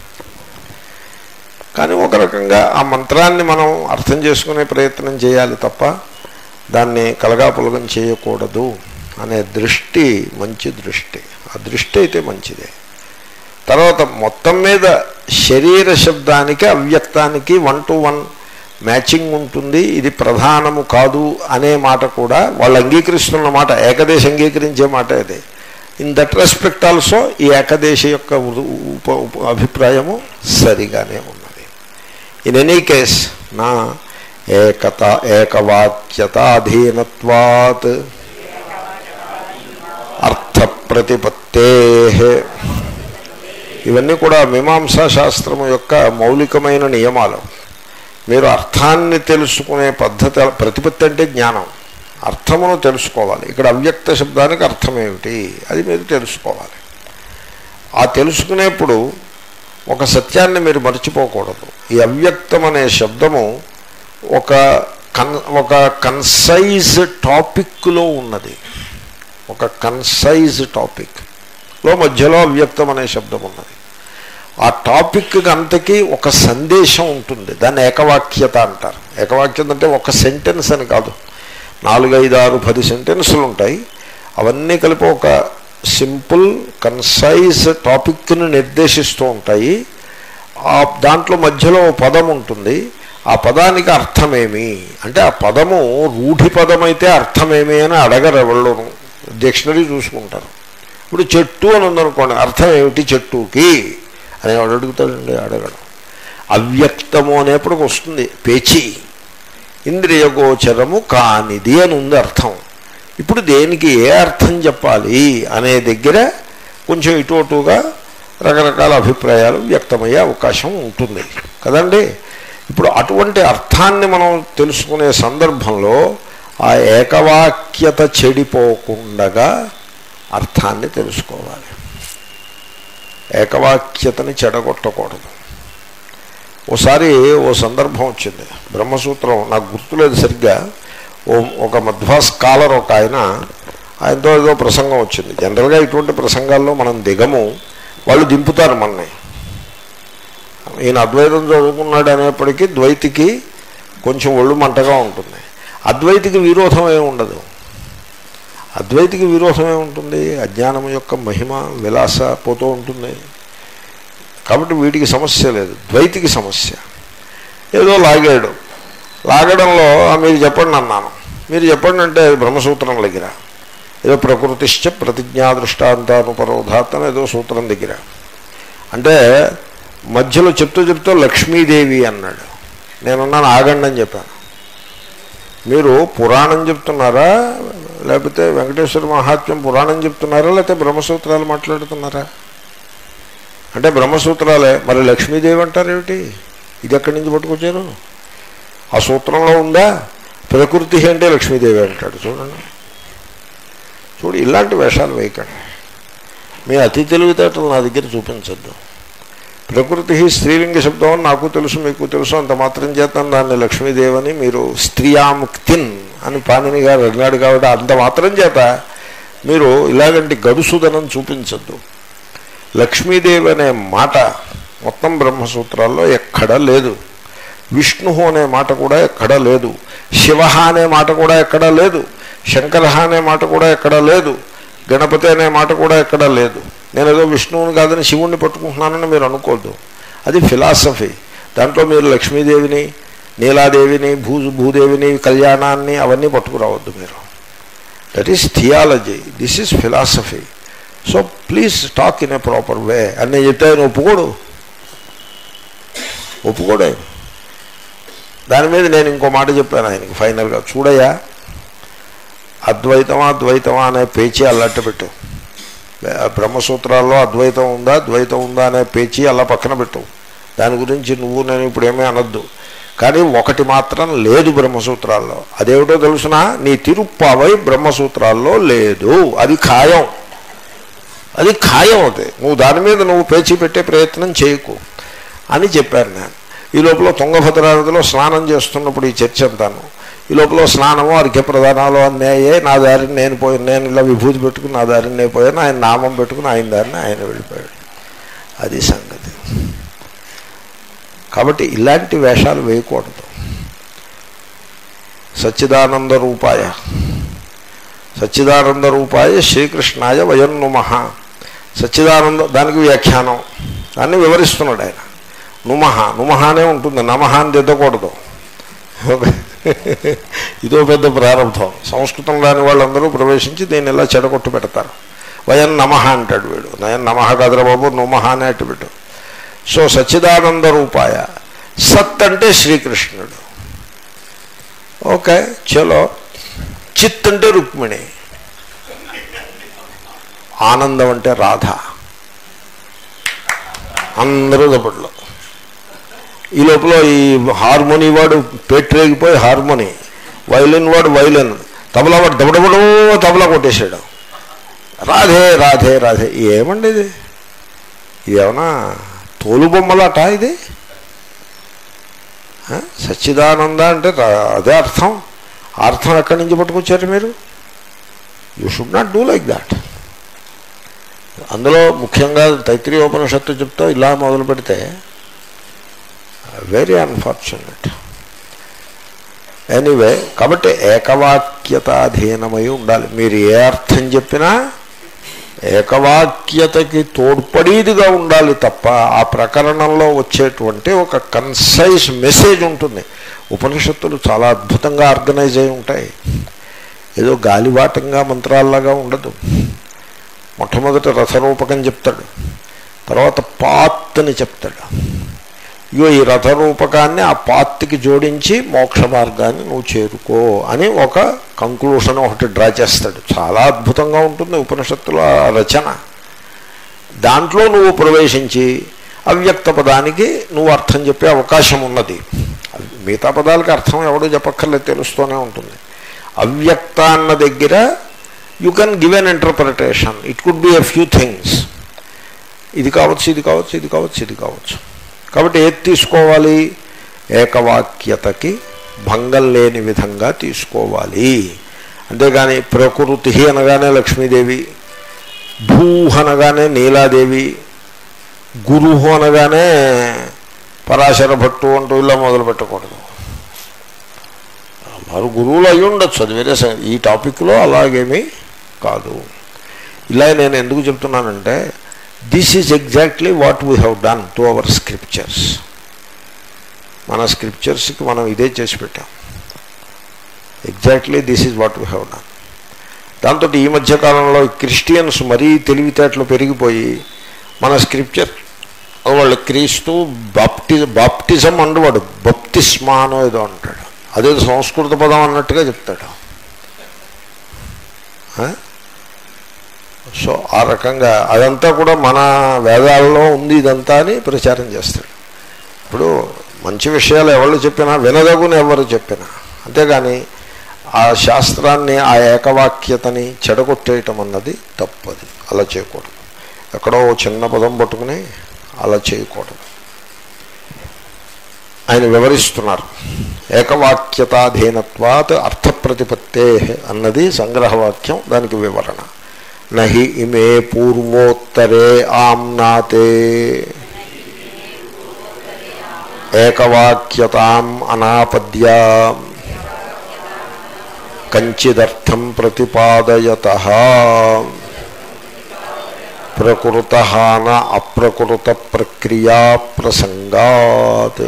కానీ ఒక రకంగా ఆ మంత్రాన్ని మనం అర్థం చేసుకునే ప్రయత్నం చేయాలి తప్ప దాన్ని కలగాపులగం చేయకూడదు అనే దృష్టి మంచి దృష్టి ఆ దృష్టి అయితే మంచిదే తర్వాత మొత్తం మీద శరీర శబ్దానికి అవ్యక్తానికి వన్ టు వన్ మ్యాచింగ్ ఉంటుంది ఇది ప్రధానము కాదు అనే మాట కూడా వాళ్ళు అంగీకరిస్తున్న మాట ఏకదేశ అంగీకరించే మాట ఇది ఇన్ దట్ రెస్పెక్ట్ ఆల్సో ఈ ఏకదేశ యొక్క ఉ- ఉప ఉప- అభిప్రాయము సరిగానే ఉన్నది ఇన్ ఎనీ కేస్ నా ఏకత ఏకవాక్యతాధీనత్వాత్ అర్థ ప్రతిపత్తే ఇవన్నీ కూడా మీమాంసా శాస్త్రము యొక్క మౌలికమైన నియమాలు మీరు అర్థాన్ని తెలుసుకునే పద్ధతి ప్రతిపత్తి అంటే జ్ఞానం అర్థమును తెలుసుకోవాలి ఇక్కడ అవ్యక్త శబ్దానికి అర్థం ఏమిటి అది మీరు తెలుసుకోవాలి ఆ తెలుసుకునేప్పుడు ఒక సత్యాన్ని మీరు మర్చిపోకూడదు ఈ అవ్యక్తం అనే శబ్దము ఒక కన్ ఒక కన్సైజ్ టాపిక్లో ఉన్నది ఒక కన్సైజ్ టాపిక్ లో మధ్యలో అవ్యక్తం అనే శబ్దం ఉన్నది ఆ టాపిక్ అంతకీ ఒక సందేశం ఉంటుంది దాన్ని ఏకవాక్యత అంటారు ఏకవాక్యత అంటే ఒక సెంటెన్స్ అని కాదు నాలుగైదు ఆరు పది సెంటెన్సులు ఉంటాయి అవన్నీ కలిపి ఒక సింపుల్ కన్సైజ్ టాపిక్ను నిర్దేశిస్తూ ఉంటాయి ఆ దాంట్లో మధ్యలో ఓ పదం ఉంటుంది ఆ పదానికి అర్థమేమి అంటే ఆ పదము రూఢి పదమైతే అర్థమేమి అని అడగరు ఎవళ్ళోను డిక్షనరీ చూసుకుంటారు ఇప్పుడు చెట్టు అని ఉందనుకోండి అర్థం ఏమిటి చెట్టుకి అని ఎవడు అడుగుతాడండి అడగడం అవ్యక్తము అనేప్పటికి వస్తుంది పేచి ఇంద్రియగోచరము కానిది అని ఉంది అర్థం ఇప్పుడు దేనికి ఏ అర్థం చెప్పాలి అనే దగ్గర కొంచెం ఇటు అటుగా రకరకాల అభిప్రాయాలు వ్యక్తమయ్యే అవకాశం ఉంటుంది కదండి ఇప్పుడు అటువంటి అర్థాన్ని మనం తెలుసుకునే సందర్భంలో ఆ ఏకవాక్యత చెడిపోకుండగా అర్థాన్ని తెలుసుకోవాలి ఏకవాక్యతని చెడగొట్టకూడదు ఓసారి ఓ సందర్భం వచ్చింది బ్రహ్మసూత్రం నాకు గుర్తులేదు సరిగ్గా ఓ ఒక మధ్వా స్కాలర్ ఒక ఆయన ఆయనతో ఏదో ప్రసంగం వచ్చింది జనరల్గా ఇటువంటి ప్రసంగాల్లో మనం దిగము వాళ్ళు దింపుతారు మనని ఈయన అద్వైతం చదువుకున్నాడు అనేప్పటికీ ద్వైతికి కొంచెం ఒళ్ళు మంటగా ఉంటుంది అద్వైతికి విరోధం ఏమి ఉండదు అద్వైతికి విరోధం ఏముంటుంది అజ్ఞానం యొక్క మహిమ విలాస పోతూ ఉంటుంది కాబట్టి వీటికి సమస్య లేదు ద్వైతికి సమస్య ఏదో లాగాడు లాగడంలో "ఆ, మీరు చెప్పండి అన్నాను మీరు చెప్పండి అంటే బ్రహ్మసూత్రం దగ్గర ఏదో ప్రకృతిశ్చ ప్రతిజ్ఞా దృష్టాంతానుపరోధాత్ అని ఏదో సూత్రం దగ్గర అంటే మధ్యలో చెప్తూ చెప్తూ లక్ష్మీదేవి అన్నాడు నేనున్నాను ఆగండి అని చెప్పాను మీరు పురాణం చెప్తున్నారా లేకపోతే వెంకటేశ్వర మహాత్మ్యం పురాణం చెప్తున్నారా లేకపోతే బ్రహ్మసూత్రాలు మాట్లాడుతున్నారా అంటే బ్రహ్మసూత్రాలే మరి లక్ష్మీదేవి అంటారేమిటి ఇది ఎక్కడి నుంచి పట్టుకొచ్చారు ఆ సూత్రంలో ఉందా ప్రకృతి అంటే లక్ష్మీదేవి అంటాడు చూడండి చూడు ఇలాంటి వేషాలు వేయకండి మీ అతి తెలివితేటలు నా దగ్గర చూపించద్దు ప్రకృతి స్త్రీలింగ శబ్దం అని నాకు తెలుసు మీకు తెలుసు అంత మాత్రం చేత దాన్ని లక్ష్మీదేవని మీరు స్త్రియాముక్తిన్ అని పాణిని గారు అడిగాడు కాబట్టి అంత మాత్రం చేత మీరు ఇలాగంటి గడుసుదనం చూపించద్దు లక్ష్మీదేవి అనే మాట మొత్తం బ్రహ్మసూత్రాల్లో ఎక్కడా లేదు విష్ణు అనే మాట కూడా ఎక్కడా లేదు శివ అనే మాట కూడా ఎక్కడా లేదు శంకర అనే మాట కూడా ఎక్కడా లేదు గణపతి అనే మాట కూడా ఎక్కడా లేదు నేను ఏదో విష్ణువుని కాదని శివుణ్ణి పట్టుకుంటున్నానని మీరు అనుకోద్దు అది ఫిలాసఫీ దాంట్లో మీరు లక్ష్మీదేవిని నీలాదేవిని భూ భూదేవిని కళ్యాణాన్ని అవన్నీ పట్టుకురావద్దు మీరు that is theology this is philosophy so please talk in a proper way అని నేను చెప్తే ఆయన ఒప్పుకోడు ఒప్పుకోడు ఆయన దాని మీద నేను ఇంకో మాట చెప్పాను ఆయనకి ఫైనల్గా చూడయ్యా అద్వైతమా ద్వైతమా అనే పేచీ అల్లట్టు పెట్టు బ్రహ్మసూత్రాల్లో అద్వైతం ఉందా ద్వైతం ఉందా అనే పేచీ అలా పక్కన పెట్టు దాని గురించి నువ్వు నేను ఇప్పుడు ఏమీ అనొద్దు కానీ ఒకటి మాత్రం లేదు బ్రహ్మసూత్రాల్లో అదేమిటో తెలుసునా నీ తిరుప్పావై బ్రహ్మసూత్రాల్లో లేదు అది ఖాయం అది ఖాయం అవుతాయి నువ్వు దాని మీద నువ్వు పేచీ పెట్టే ప్రయత్నం చేయకు అని చెప్పాను నేను ఈ లోపల తుంగభద్ర నదిలో స్నానం చేస్తున్నప్పుడు ఈ చర్చ అంతాను ఈ లోపల స్నానము అర్ఘ్య ప్రధానాలు అన్నాయే నా దారిని నేను పోయి నేను ఇలా విభూతి పెట్టుకుని నా దారిని నేను పోయాను ఆయన నామం పెట్టుకుని ఆయన దారిని ఆయన వెళ్ళిపోయాడు అది సంగతి కాబట్టి ఇలాంటి వేషాలు వేయకూడదు సచ్చిదానంద రూపాయ సచ్చిదానంద రూపాయ శ్రీకృష్ణాయ వయం నుమః సచ్చిదానంద దానికి వ్యాఖ్యానం దాన్ని వివరిస్తున్నాడు ఆయన నుమహ నుమహ అనే ఉంటుంది నమహ అని దిద్దకూడదు ఇదో పెద్ద ప్రారంభం సంస్కృతం రాని వాళ్ళందరూ ప్రవేశించి దీన్ని ఇలా చెడగొట్టు పెడతారు వయం నమః అంటాడు వీడు నయం నమః కదరా బాబు నుమహ అనే అట్టు పెట్టు సో సచ్చిదానంద రూపాయ సత్ అంటే శ్రీకృష్ణుడు ఓకే చలో చిత్ అంటే రుక్మిణి ఆనందం అంటే రాధ అందరూ దప్పట్లో ఈ లోపల ఈ హార్మోని వాడు పెట్టరేగిపోయి హార్మోని వైలిన్ వాడు వైలిన్ తబలా వాడు దబడబడో తబలా కొట్టేశాడు రాధే రాధే రాధే ఏమండి ఇది ఇదేమన్నా తోలు బొమ్మలాట ఇది ఆ? సచ్చిదానంద అంటే రా- అదే అర్థం ఆ అర్థం ఎక్కడి నుంచి పట్టుకొచ్చారు మీరు you should not do like that అందులో ముఖ్యంగా తైత్రీయోపనిషత్తు చెప్తా ఇలా మొదలు పెడితే వెరీ అన్ఫార్చునేట్ ఎనీవే కాబట్టి ఏకవాక్యతాధీనమై ఉండాలి మీరు ఏ అర్థం చెప్పినా ఏకవాక్యతకి తోడ్పడేదిగా ఉండాలి తప్ప ఆ ప్రకరణంలో వచ్చేటువంటి ఒక కన్సైజ్ మెసేజ్ ఉంటుంది ఉపనిషత్తులు చాలా అద్భుతంగా ఆర్గనైజ్ అయి ఉంటాయి ఏదో గాలివాటంగా మంత్రాల్లాగా ఉండదు మొట్టమొదట రథరూపకం చెప్తాడు తర్వాత పాత్ని చెప్తాడు ఇగో ఈ రథరూపకాన్ని ఆ పాత్తికి జోడించి మోక్ష మార్గాన్ని నువ్వు చేరుకో అని ఒక కంక్లూషన్ ఒకటి డ్రా చేస్తాడు చాలా అద్భుతంగా ఉంటుంది ఉపనిషత్తుల ఆ రచన దాంట్లో నువ్వు ప్రవేశించి అవ్యక్త పదానికి నువ్వు అర్థం చెప్పే అవకాశం ఉన్నది మిగతా పదాలకి అర్థం ఎవడో చెప్పక్కర్లేదు తెలుస్తూనే ఉంటుంది అవ్యక్త అన్న దగ్గర you can give an interpretation it could be a few things ఇది కావచ్చు ఇది కావచ్చు ఇది కావచ్చు ఇది కావచ్చు కాబట్టి ఏది తీసుకోవాలి ఏకవాక్యతకి భంగం లేని విధంగా తీసుకోవాలి అంతేగాని ప్రకృతి అనగానే లక్ష్మీదేవి భూ అనగానే నీలాదేవి గురువు అనగానే పరాశర భట్టు అంటూ ఇలా మొదలు పెట్టకూడదు వారు గురువులు అయి ఉండొచ్చు అది వేరే సంగతి. ఈ టాపిక్లో అలాగేమీ కాదు ఇలా నేను ఎందుకు చెప్తున్నానంటే this is exactly what we have done to our scriptures మన స్క్రిప్చర్స్కి మనం ఇదే చేసి పెట్టాం exactly this is what we have done దాంతో ఈ మధ్యకాలంలో క్రిస్టియన్స్ మరీ తెలివితేటలు పెరిగిపోయి మన స్క్రిప్చర్ వాళ్ళు క్రీస్తు బాప్టి బాప్టిజం అండువాడు బప్తిస్మా అనో ఏదో అంటాడు అదే సంస్కృత పదం అన్నట్టుగా చెప్తాడు ఆ? సో ఆ రకంగా అదంతా కూడా మన వేదాలలో ఉంది ఇదంతా అని ప్రచారం చేస్తాడు ఇప్పుడు మంచి విషయాలు ఎవరు చెప్పినా వినదగుని ఎవరు చెప్పినా అంతేగాని ఆ శాస్త్రాన్ని ఆ ఏకవాక్యతని చెడగొట్టేయటం అన్నది తప్పది అలా చేయకూడదు ఎక్కడో ఓ చిన్న పదం పట్టుకుని అలా చేయకూడదు ఆయన వివరిస్తున్నారు ఏకవాక్యతాధీనత్వాత్ అర్థప్రతిపత్తే అన్నది సంగ్రహవాక్యం దానికి వివరణ నహి ఇమే పూర్వోత్తరే ఆమ్నాతే ఏకవాక్యతాం అనాపద్య కంచిదర్థం ప్రతిపాదయత ప్రకృత న అప్రకృత ప్రక్రియా ప్రసంగాత్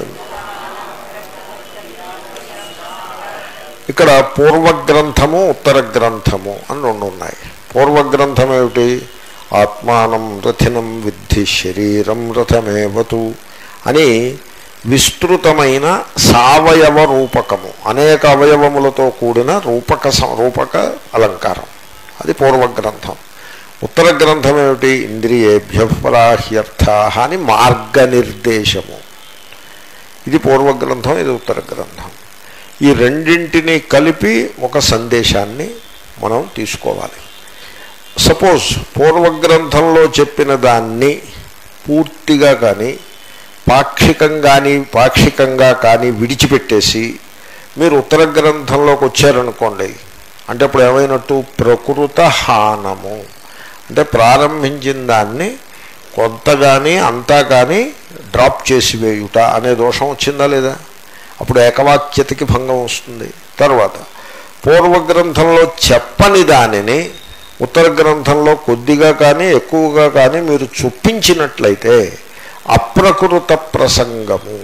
ఇక్కడ పూర్వగ్రంథము ఉత్తర గ్రంథము అని రెండు ఉన్నాయి పూర్వగ్రంథం ఏమిటి ఆత్మానం రథినం విద్ధి శరీరం రథమేవతు అని విస్తృతమైన సావయవ రూపకము అనేక అవయవములతో కూడిన రూపక సం- రూపక అలంకారం అది పూర్వగ్రంథం ఉత్తర గ్రంథం ఏమిటి ఇంద్రియేభ్య పరాహ్యర్థ అని మార్గనిర్దేశము ఇది పూర్వగ్రంథం ఇది ఉత్తర గ్రంథం ఈ రెండింటినీ కలిపి ఒక సందేశాన్ని మనం తీసుకోవాలి సపోజ్ పూర్వగ్రంథంలో చెప్పిన దాన్ని పూర్తిగా కానీ పాక్షికంగాని పాక్షికంగా కానీ విడిచిపెట్టేసి మీరు ఉత్తర గ్రంథంలోకి వచ్చారనుకోండి అంటే ఇప్పుడు ఏమైనట్టు ప్రకృత హానము అంటే ప్రారంభించిన దాన్ని కొంత కానీ అంతా కానీ డ్రాప్ చేసి వేయుట అనే దోషం వచ్చిందా లేదా అప్పుడు ఏకవాక్యతకి భంగం వస్తుంది తర్వాత పూర్వగ్రంథంలో చెప్పని దానిని ఉత్తర గ్రంథంలో కొద్దిగా కానీ ఎక్కువగా కానీ మీరు చొప్పించినట్లయితే అప్రకృత ప్రసంగము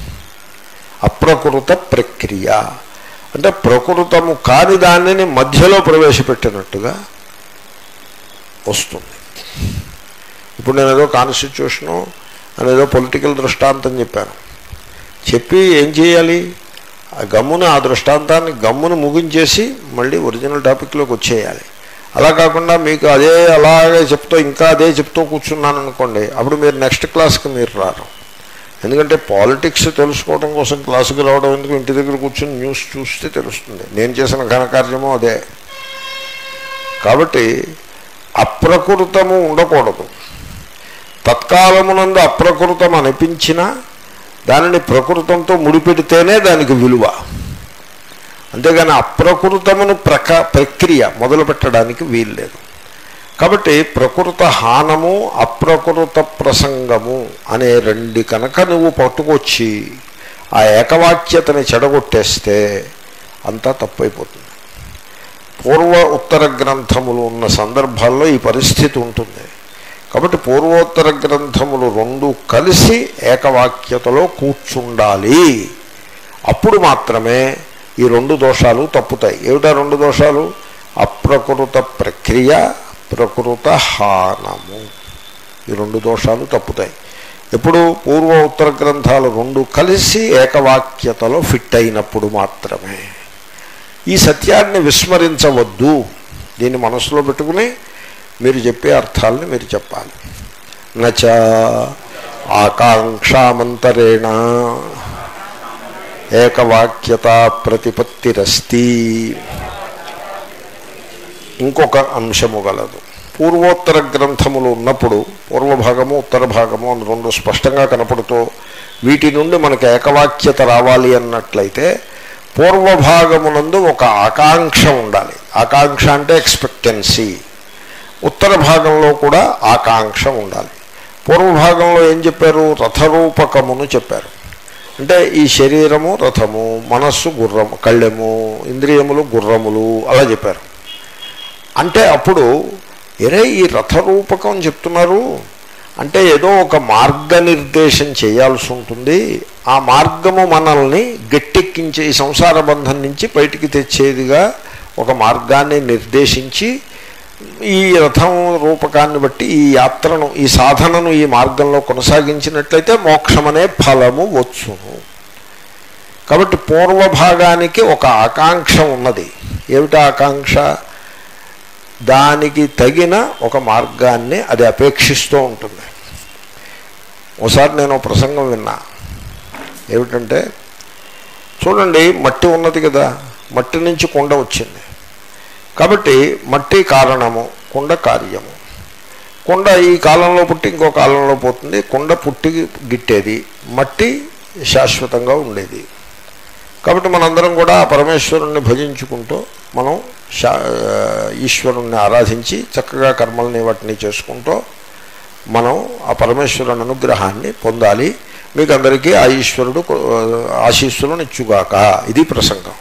అప్రకృత ప్రక్రియ అంటే ప్రకృతము కాని దానిని మధ్యలో ప్రవేశపెట్టినట్టుగా వస్తుంది ఇప్పుడు నేను ఏదో కాన్స్టిట్యూషను అనేదో పొలిటికల్ దృష్టాంతం చెప్పాను చెప్పి ఏం చేయాలి ఆ గమ్మును ఆ దృష్టాంతాన్ని గమ్మును ముగించేసి మళ్ళీ ఒరిజినల్ టాపిక్లోకి వచ్చేయాలి అలా కాకుండా మీకు అదే అలాగే చెప్తూ ఇంకా అదే చెప్తూ కూర్చున్నాను అనుకోండి అప్పుడు మీరు నెక్స్ట్ క్లాస్కి మీరు రారు ఎందుకంటే పాలిటిక్స్ తెలుసుకోవడం కోసం క్లాసుకి రావడం ఎందుకు ఇంటి దగ్గర కూర్చొని న్యూస్ చూస్తే తెలుస్తుంది నేను చేసిన ఘనకార్యము అదే కాబట్టి అప్రకృతము ఉండకూడదు తత్కాలమునందు అప్రకృతం అనిపించినా దానిని ప్రకృతంతో ముడిపెడితేనే దానికి విలువ అంతేగాని అప్రకృతమును ప్రక ప్రక్రియ మొదలు పెట్టడానికి వీల్లేదు కాబట్టి ప్రకృత హానము అప్రకృత ప్రసంగము అనే రెండు కనుక నువ్వు పట్టుకొచ్చి ఆ ఏకవాక్యతని చెడగొట్టేస్తే అంతా తప్పైపోతుంది పూర్వ ఉత్తర గ్రంథములు ఉన్న సందర్భాల్లో ఈ పరిస్థితి ఉంటుంది కాబట్టి పూర్వోత్తర గ్రంథములు రెండు కలిసి ఏకవాక్యతలో కూర్చుండాలి అప్పుడు మాత్రమే ఈ రెండు దోషాలు తప్పుతాయి ఏమిటా రెండు దోషాలు అప్రకృత ప్రక్రియ ప్రకృత హానము ఈ రెండు దోషాలు తప్పుతాయి ఎప్పుడు పూర్వ ఉత్తర గ్రంథాలు రెండు కలిసి ఏకవాక్యతలో ఫిట్ అయినప్పుడు మాత్రమే ఈ సత్యాన్ని విస్మరించవద్దు దీన్ని మనసులో పెట్టుకుని మీరు చెప్పే అర్థాలని మీరు చెప్పాలి నచ ఆకాంక్షామంతరేణ ఏకవాక్యత ప్రతిపత్తిరస్తి ఇంకొక అంశము గలదు పూర్వోత్తర గ్రంథములు ఉన్నప్పుడు పూర్వభాగము ఉత్తర భాగము అని రెండు స్పష్టంగా కనపడుతూ వీటి నుండి మనకు ఏకవాక్యత రావాలి అన్నట్లయితే పూర్వభాగమునందు ఒక ఆకాంక్ష ఉండాలి ఆకాంక్ష అంటే ఎక్స్పెక్టెన్సీ ఉత్తర భాగంలో కూడా ఆకాంక్ష ఉండాలి పూర్వభాగంలో ఏం చెప్పారు రథరూపకమును చెప్పారు అంటే ఈ శరీరము రథము మనస్సు గుర్రము కళ్ళెము ఇంద్రియములు గుర్రములు అలా చెప్పారు అంటే అప్పుడు ఎరే ఈ రథరూపకం చెప్తున్నారు అంటే ఏదో ఒక మార్గనిర్దేశం చేయాల్సి ఉంటుంది ఆ మార్గము మనల్ని గట్టెక్కించే ఈ సంసార బంధం నుంచి బయటికి తెచ్చేదిగా ఒక మార్గాన్ని నిర్దేశించి ఈ రథం రూపకాన్ని బట్టి ఈ యాత్రను ఈ సాధనను ఈ మార్గంలో కొనసాగించినట్లయితే మోక్షమనే ఫలము వచ్చును కాబట్టి పూర్వభాగానికి ఒక ఆకాంక్ష ఉన్నది ఏమిటా ఆకాంక్ష దానికి తగిన ఒక మార్గాన్ని అది అపేక్షిస్తూ ఉంటుంది ఒకసారి నేను ఒక ప్రసంగం విన్నా ఏమిటంటే చూడండి మట్టి ఉన్నది కదా మట్టి నుంచి కొండ వచ్చింది కాబట్టి మట్టి కారణము కుండ కార్యము కుండ ఈ కాలంలో పుట్టి ఇంకో కాలంలో పోతుంది కుండ పుట్టి గిట్టేది మట్టి శాశ్వతంగా ఉండేది కాబట్టి మనందరం కూడా ఆ పరమేశ్వరుణ్ణి భజించుకుంటూ మనం శా ఈశ్వరుణ్ణి ఆరాధించి చక్కగా కర్మల్ని వాటిని చేసుకుంటూ మనం ఆ పరమేశ్వరుని అనుగ్రహాన్ని పొందాలి మీకు అందరికీ ఆ ఈశ్వరుడు ఆశీస్సులను ఇచ్చుగాక ఇది ప్రసంగం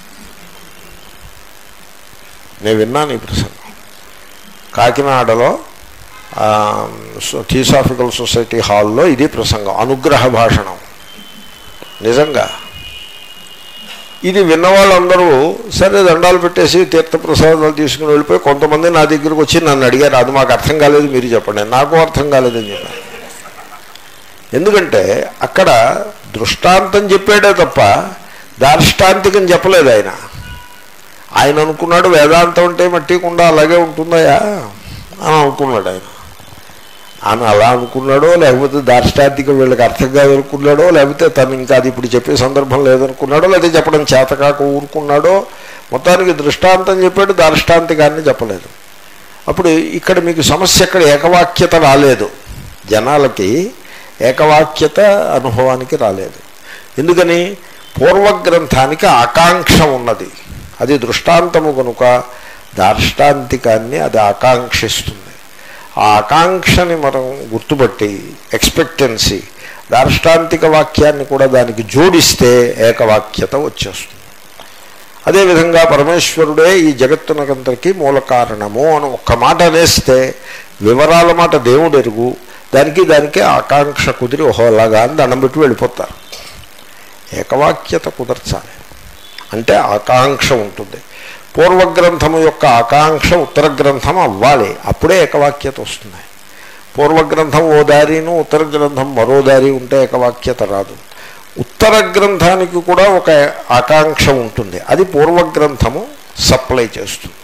నేను విన్నాను ఈ ప్రసంగం కాకినాడలో థియోసాఫికల్ సొసైటీ హాల్లో ఇది ప్రసంగం అనుగ్రహ భాషణం నిజంగా ఇది విన్న వాళ్ళందరూ సరే దండాలు పెట్టేసి తీర్థప్రసాదాలు తీసుకుని వెళ్ళిపోయి కొంతమంది నా దగ్గరకు వచ్చి నన్ను అడిగారు అది మాకు అర్థం కాలేదు మీరు చెప్పండి నాకు అర్థం కాలేదని చెప్పాను ఎందుకంటే అక్కడ దృష్టాంతం చెప్పాడే తప్ప దార్ష్టాంతికం చెప్పలేదు ఆయన ఆయన అనుకున్నాడు వేదాంతం అంటే మట్టి కుండ అలాగే ఉంటుందయా అని అనుకున్నాడు ఆయన ఆయన అలా అనుకున్నాడో లేకపోతే దార్ష్టాంతికం వీళ్ళకి అర్థం కాదనుకున్నాడో లేకపోతే తను ఇంకా అది ఇప్పుడు చెప్పే సందర్భం లేదనుకున్నాడో లేదా చెప్పడం చేతకాక ఊరుకున్నాడో మొత్తానికి దృష్టాంతం చెప్పాడు దార్ష్టాంతికాన్ని చెప్పలేదు అప్పుడు ఇక్కడ మీకు సమస్య ఎక్కడ ఏకవాక్యత రాలేదు జనాలకి ఏకవాక్యత అనుభవానికి రాలేదు ఎందుకని పూర్వగ్రంథానికి ఆకాంక్ష ఉన్నది అది దృష్టాంతము కనుక దార్ష్టాంతికాన్ని అది ఆకాంక్షిస్తుంది ఆ ఆకాంక్షని మనం గుర్తుపట్టి ఎక్స్పెక్టెన్సీ దార్ష్టాంతిక వాక్యాన్ని కూడా దానికి జోడిస్తే ఏకవాక్యత వచ్చేస్తుంది అదేవిధంగా పరమేశ్వరుడే ఈ జగత్తునకంతరికి మూల కారణము అని ఒక్క మాట అనేస్తే వివరాల మాట దేవుడు ఎరుగు దానికి దానికి ఆకాంక్ష కుదిరి ఓహోలాగా అని దండం పెట్టి వెళ్ళిపోతారు ఏకవాక్యత కుదర్చాలి అంటే ఆకాంక్ష ఉంటుంది పూర్వగ్రంథము యొక్క ఆకాంక్ష ఉత్తర గ్రంథం అవ్వాలి అప్పుడే ఏకవాక్యత వస్తుంది పూర్వగ్రంథం ఓ దారిను ఉత్తర గ్రంథం మరో దారి ఉంటే ఏకవాక్యత రాదు ఉత్తర గ్రంథానికి కూడా ఒక ఆకాంక్ష ఉంటుంది అది పూర్వగ్రంథము సప్లై చేస్తుంది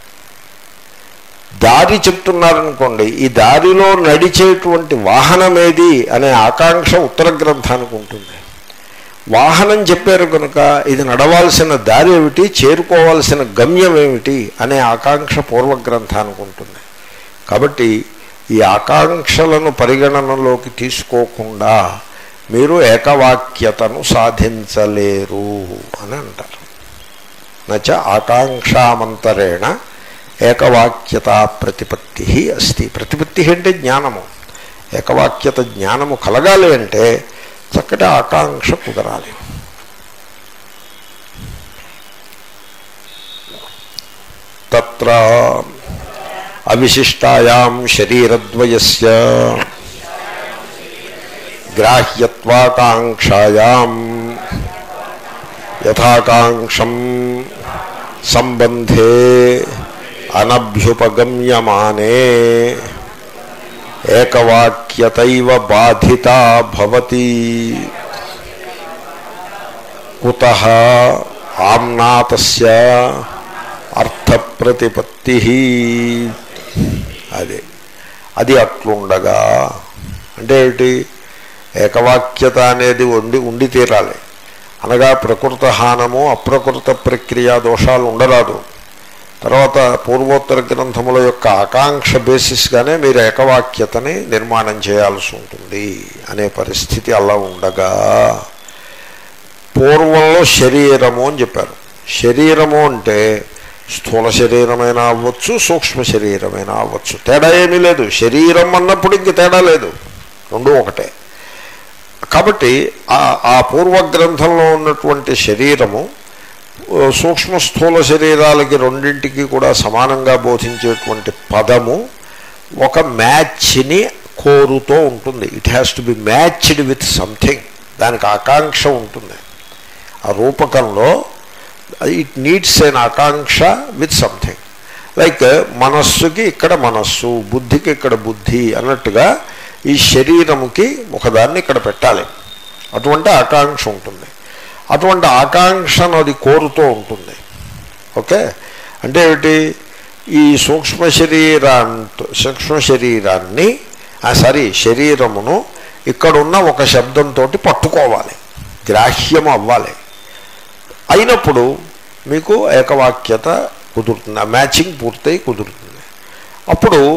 దారి చెప్తున్నారనుకోండి ఈ దారిలో నడిచేటువంటి వాహనమేది అనే ఆకాంక్ష ఉత్తర గ్రంథానికి ఉంటుంది వాహనం చెప్పారు కనుక ఇది నడవాల్సిన దారి ఏమిటి చేరుకోవాల్సిన గమ్యం ఏమిటి అనే ఆకాంక్ష పూర్వగ్రంథానికి ఉంటుంది కాబట్టి ఈ ఆకాంక్షలను పరిగణనలోకి తీసుకోకుండా మీరు ఏకవాక్యతను సాధించలేరు అని అంటారు నచ ఆకాంక్షామంతరేణ ఏకవాక్యత ప్రతిపత్తి అస్తి ప్రతిపత్తి అంటే జ్ఞానము ఏకవాక్యత జ్ఞానము కలగాలి అంటే చక్కటి ఆకాంక్ష కుదరాలి తత్ర అవిశిష్టాయాం శరీరద్వయస్య గ్రాహ్యత్వాకాంక్షాయాం యథాకాంక్షం సంబంధే అనభ్యుపగమ్యమానే ఏకవాక్యతైవ బాధిత భవతి కుత ఆమ్నాతస్య అర్థప్రతిపత్తి అదే అది అట్లుండగా అంటే ఏమిటి ఏకవాక్యత అనేది ఉండి ఉండి తీరాలి అనగా ప్రకృత హానము అప్రకృత ప్రక్రియ దోషాలు ఉండరాదు తర్వాత పూర్వోత్తర గ్రంథముల యొక్క ఆకాంక్ష బేసిస్గానే మీరు ఏకవాక్యతని నిర్మాణం చేయాల్సి ఉంటుంది అనే పరిస్థితి అలా ఉండగా పూర్వంలో శరీరము అని చెప్పారు శరీరము అంటే స్థూల శరీరమైనా అవ్వచ్చు సూక్ష్మ శరీరమైనా అవ్వచ్చు తేడా ఏమీ లేదు శరీరం అన్నప్పుడు ఇంక తేడా లేదు రెండు ఒకటే కాబట్టి ఆ పూర్వగ్రంథంలో ఉన్నటువంటి శరీరము సూక్ష్మ స్థూల శరీరాలకి రెండింటికి కూడా సమానంగా బోధించేటువంటి పదము ఒక మ్యాచ్ని కోరుతూ ఉంటుంది it has to be matched with something దానికి ఆకాంక్ష ఉంటుంది ఆ రూపకంలో ఇట్ నీడ్స్ ఎన్ ఆకాంక్ష విత్ సంథింగ్ లైక్ మనస్సుకి ఇక్కడ మనస్సు బుద్ధికి ఇక్కడ బుద్ధి అన్నట్టుగా ఈ శరీరముకి ఒకదాన్ని ఇక్కడ పెట్టాలి అటువంటి ఆకాంక్ష ఉంటుంది అటువంటి ఆకాంక్షను అది కోరుతూ ఉంటుంది ఓకే అంటే ఏమిటి ఈ సూక్ష్మ శరీరాంతో సూక్ష్మ శరీరాన్ని సారీ శరీరమును ఇక్కడున్న ఒక శబ్దంతో పట్టుకోవాలి గ్రాహ్యం అవ్వాలి అయినప్పుడు మీకు ఏకవాక్యత కుదురుతుంది ఆ మ్యాచింగ్ పూర్తయి కుదురుతుంది అప్పుడు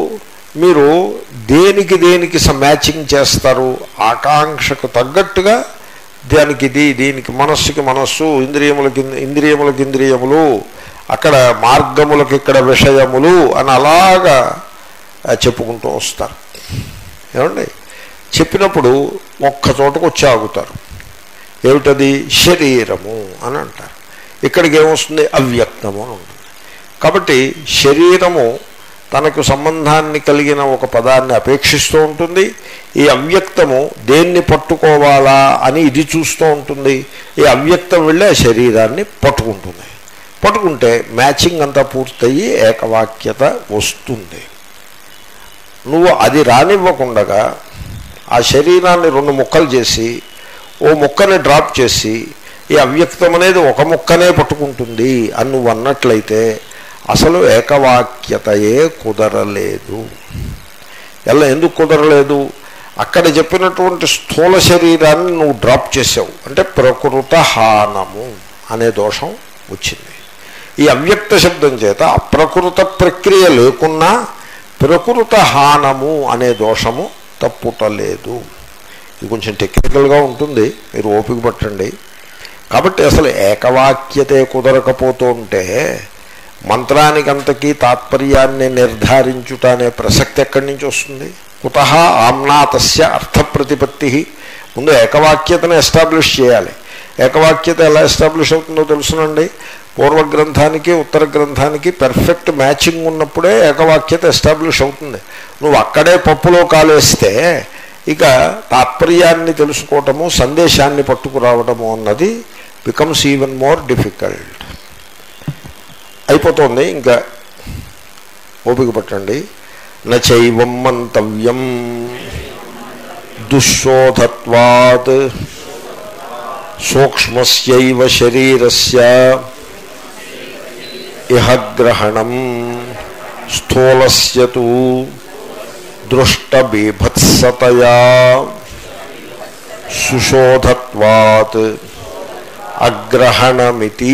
మీరు దేనికి దేనికి మ్యాచింగ్ చేస్తారు ఆకాంక్షకు తగ్గట్టుగా దానికి ఇది దీనికి మనస్సుకి మనస్సు ఇంద్రియములకి ఇంద్రియములకి ఇంద్రియములు అక్కడ మార్గములకి ఇక్కడ విషయములు అని అలాగా ఆ, చెప్పుకుంటూ వస్తారు ఏమండి చెప్పినప్పుడు ఒక్క చోటకు వచ్చి ఆగుతారు ఏమిటది శరీరము అని అంటారు ఇక్కడికి ఏమొస్తుంది అవ్యక్తము అని ఉంటుంది కాబట్టి శరీరము తనకు సంబంధాన్ని కలిగిన ఒక పదాన్ని అపేక్షిస్తూ ఉంటుంది ఈ అవ్యక్తము దేన్ని పట్టుకోవాలా అని ఇది చూస్తూ ఉంటుంది ఈ అవ్యక్తం వెళ్ళి ఆ శరీరాన్ని పట్టుకుంటుంది పట్టుకుంటే మ్యాచింగ్ అంతా పూర్తయి ఏకవాక్యత వస్తుంది నువ్వు అది రానివ్వకుండగా ఆ శరీరాన్ని రెండు ముక్కలు చేసి ఓ ముక్కని డ్రాప్ చేసి ఈ అవ్యక్తం అనేది ఒక ముక్కనే పట్టుకుంటుంది అని నువ్వు అన్నట్లయితే అసలు ఏకవాక్యతయే కుదరలేదు ఎలా ఎందుకు కుదరలేదు అక్కడ చెప్పినటువంటి స్థూల శరీరాన్ని నువ్వు డ్రాప్ చేసావు అంటే ప్రకృత హానము అనే దోషం వచ్చింది ఈ అవ్యక్త శబ్దం చేత అప్రకృత ప్రక్రియ లేకున్నా ప్రకృత హానము అనే దోషము తప్పుటలేదు ఇది కొంచెం టెక్నికల్గా ఉంటుంది మీరు ఓపిక పట్టండి కాబట్టి అసలు ఏకవాక్యతే కుదరకపోతూ ఉంటే మంత్రానికంతకీ తాత్పర్యాన్ని నిర్ధారించుట అనే ప్రసక్తి ఎక్కడి నుంచి వస్తుంది కుత ఆమ్నాతస్య అర్థ ప్రతిపత్తి ముందు ఏకవాక్యతను ఎస్టాబ్లిష్ చేయాలి ఏకవాక్యత ఎలా ఎస్టాబ్లిష్ అవుతుందో తెలుసునండి పూర్వ గ్రంథానికి ఉత్తర గ్రంథానికి పెర్ఫెక్ట్ మ్యాచింగ్ ఉన్నప్పుడే ఏకవాక్యత ఎస్టాబ్లిష్ అవుతుంది నువ్వు అక్కడే పప్పులో కాలేస్తే ఇక తాత్పర్యాన్ని తెలుసుకోవటము సందేశాన్ని పట్టుకురావటము అన్నది బికమ్స్ ఈవెన్ మోర్ డిఫికల్ట్ అయిపోతుంది ఇంకా ఓపిక పట్టండి నచైవం మంతవ్యం దుశ్శోధత్వాత్ సూక్ష్మస్యైవ శరీరస్య ఇహ గ్రహణం స్థూలస్య తు దృష్టబీభత్సతయా సుశోధత్వాత్ అగ్రహణమితి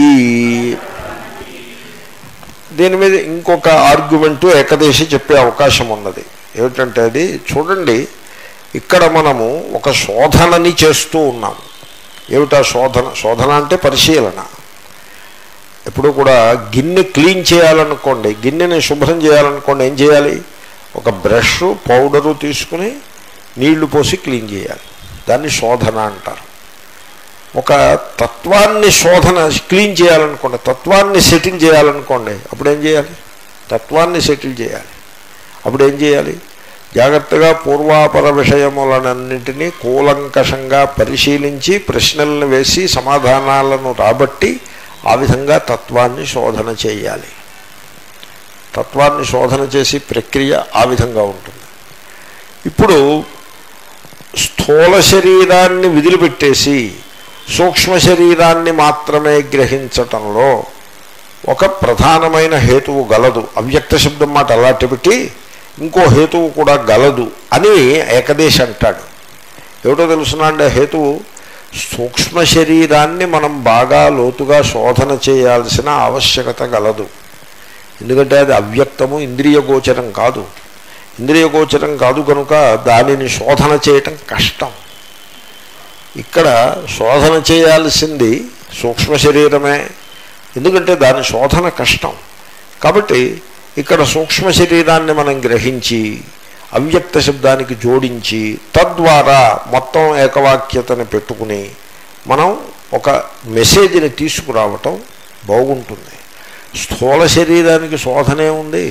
దీని మీద ఇంకొక ఆర్గ్యుమెంటు ఏకదేశి చెప్పే అవకాశం ఉన్నది ఏమిటంటే అది చూడండి ఇక్కడ మనము ఒక శోధనని చేస్తూ ఉన్నాము ఏమిటా శోధన శోధన అంటే పరిశీలన ఎప్పుడు కూడా గిన్నె క్లీన్ చేయాలనుకోండి గిన్నెని శుభ్రం చేయాలనుకోండి ఏం చేయాలి ఒక బ్రష్ పౌడరు తీసుకుని నీళ్లు పోసి క్లీన్ చేయాలి దాన్ని శోధన అంటారు ఒక తత్వాన్ని శోధన క్లీన్ చేయాలనుకోండి తత్వాన్ని సెటిల్ చేయాలనుకోండి అప్పుడు ఏం చేయాలి తత్వాన్ని సెటిల్ చేయాలి అప్పుడు ఏం చేయాలి జాగ్రత్తగా పూర్వాపర విషయములనన్నింటినీ కూలంకషంగా పరిశీలించి ప్రశ్నలను వేసి సమాధానాలను రాబట్టి ఆ విధంగా తత్వాన్ని శోధన చేయాలి తత్వాన్ని శోధన చేసి ప్రక్రియ ఆ విధంగా ఉంటుంది ఇప్పుడు స్థూల శరీరాన్ని విదిలిపెట్టేసి సూక్ష్మ శరీరాన్ని మాత్రమే గ్రహించటంలో ఒక ప్రధానమైన హేతువు గలదు అవ్యక్త శబ్దం మాట అలాంటి పెట్టి ఇంకో హేతువు కూడా గలదు అని ఏకదేశ అంటాడు ఏమిటో తెలుసునండి హేతువు సూక్ష్మ శరీరాన్ని మనం బాగా లోతుగా శోధన చేయాల్సిన ఆవశ్యకత గలదు ఎందుకంటే అది అవ్యక్తము ఇంద్రియ గోచరం కాదు ఇంద్రియ గోచరం కాదు కనుక దానిని శోధన చేయటం కష్టం ఇక్కడ శోధన చేయాల్సింది సూక్ష్మ శరీరమే ఎందుకంటే దాని శోధన కష్టం కాబట్టి ఇక్కడ సూక్ష్మ శరీరాన్ని మనం గ్రహించి అవ్యక్త శబ్దానికి జోడించి తద్వారా మొత్తం ఏకవాక్యతని పెట్టుకుని మనం ఒక మెసేజ్ని తీసుకురావటం బాగుంటుంది స్థూల శరీరానికి శోధనే ఉంది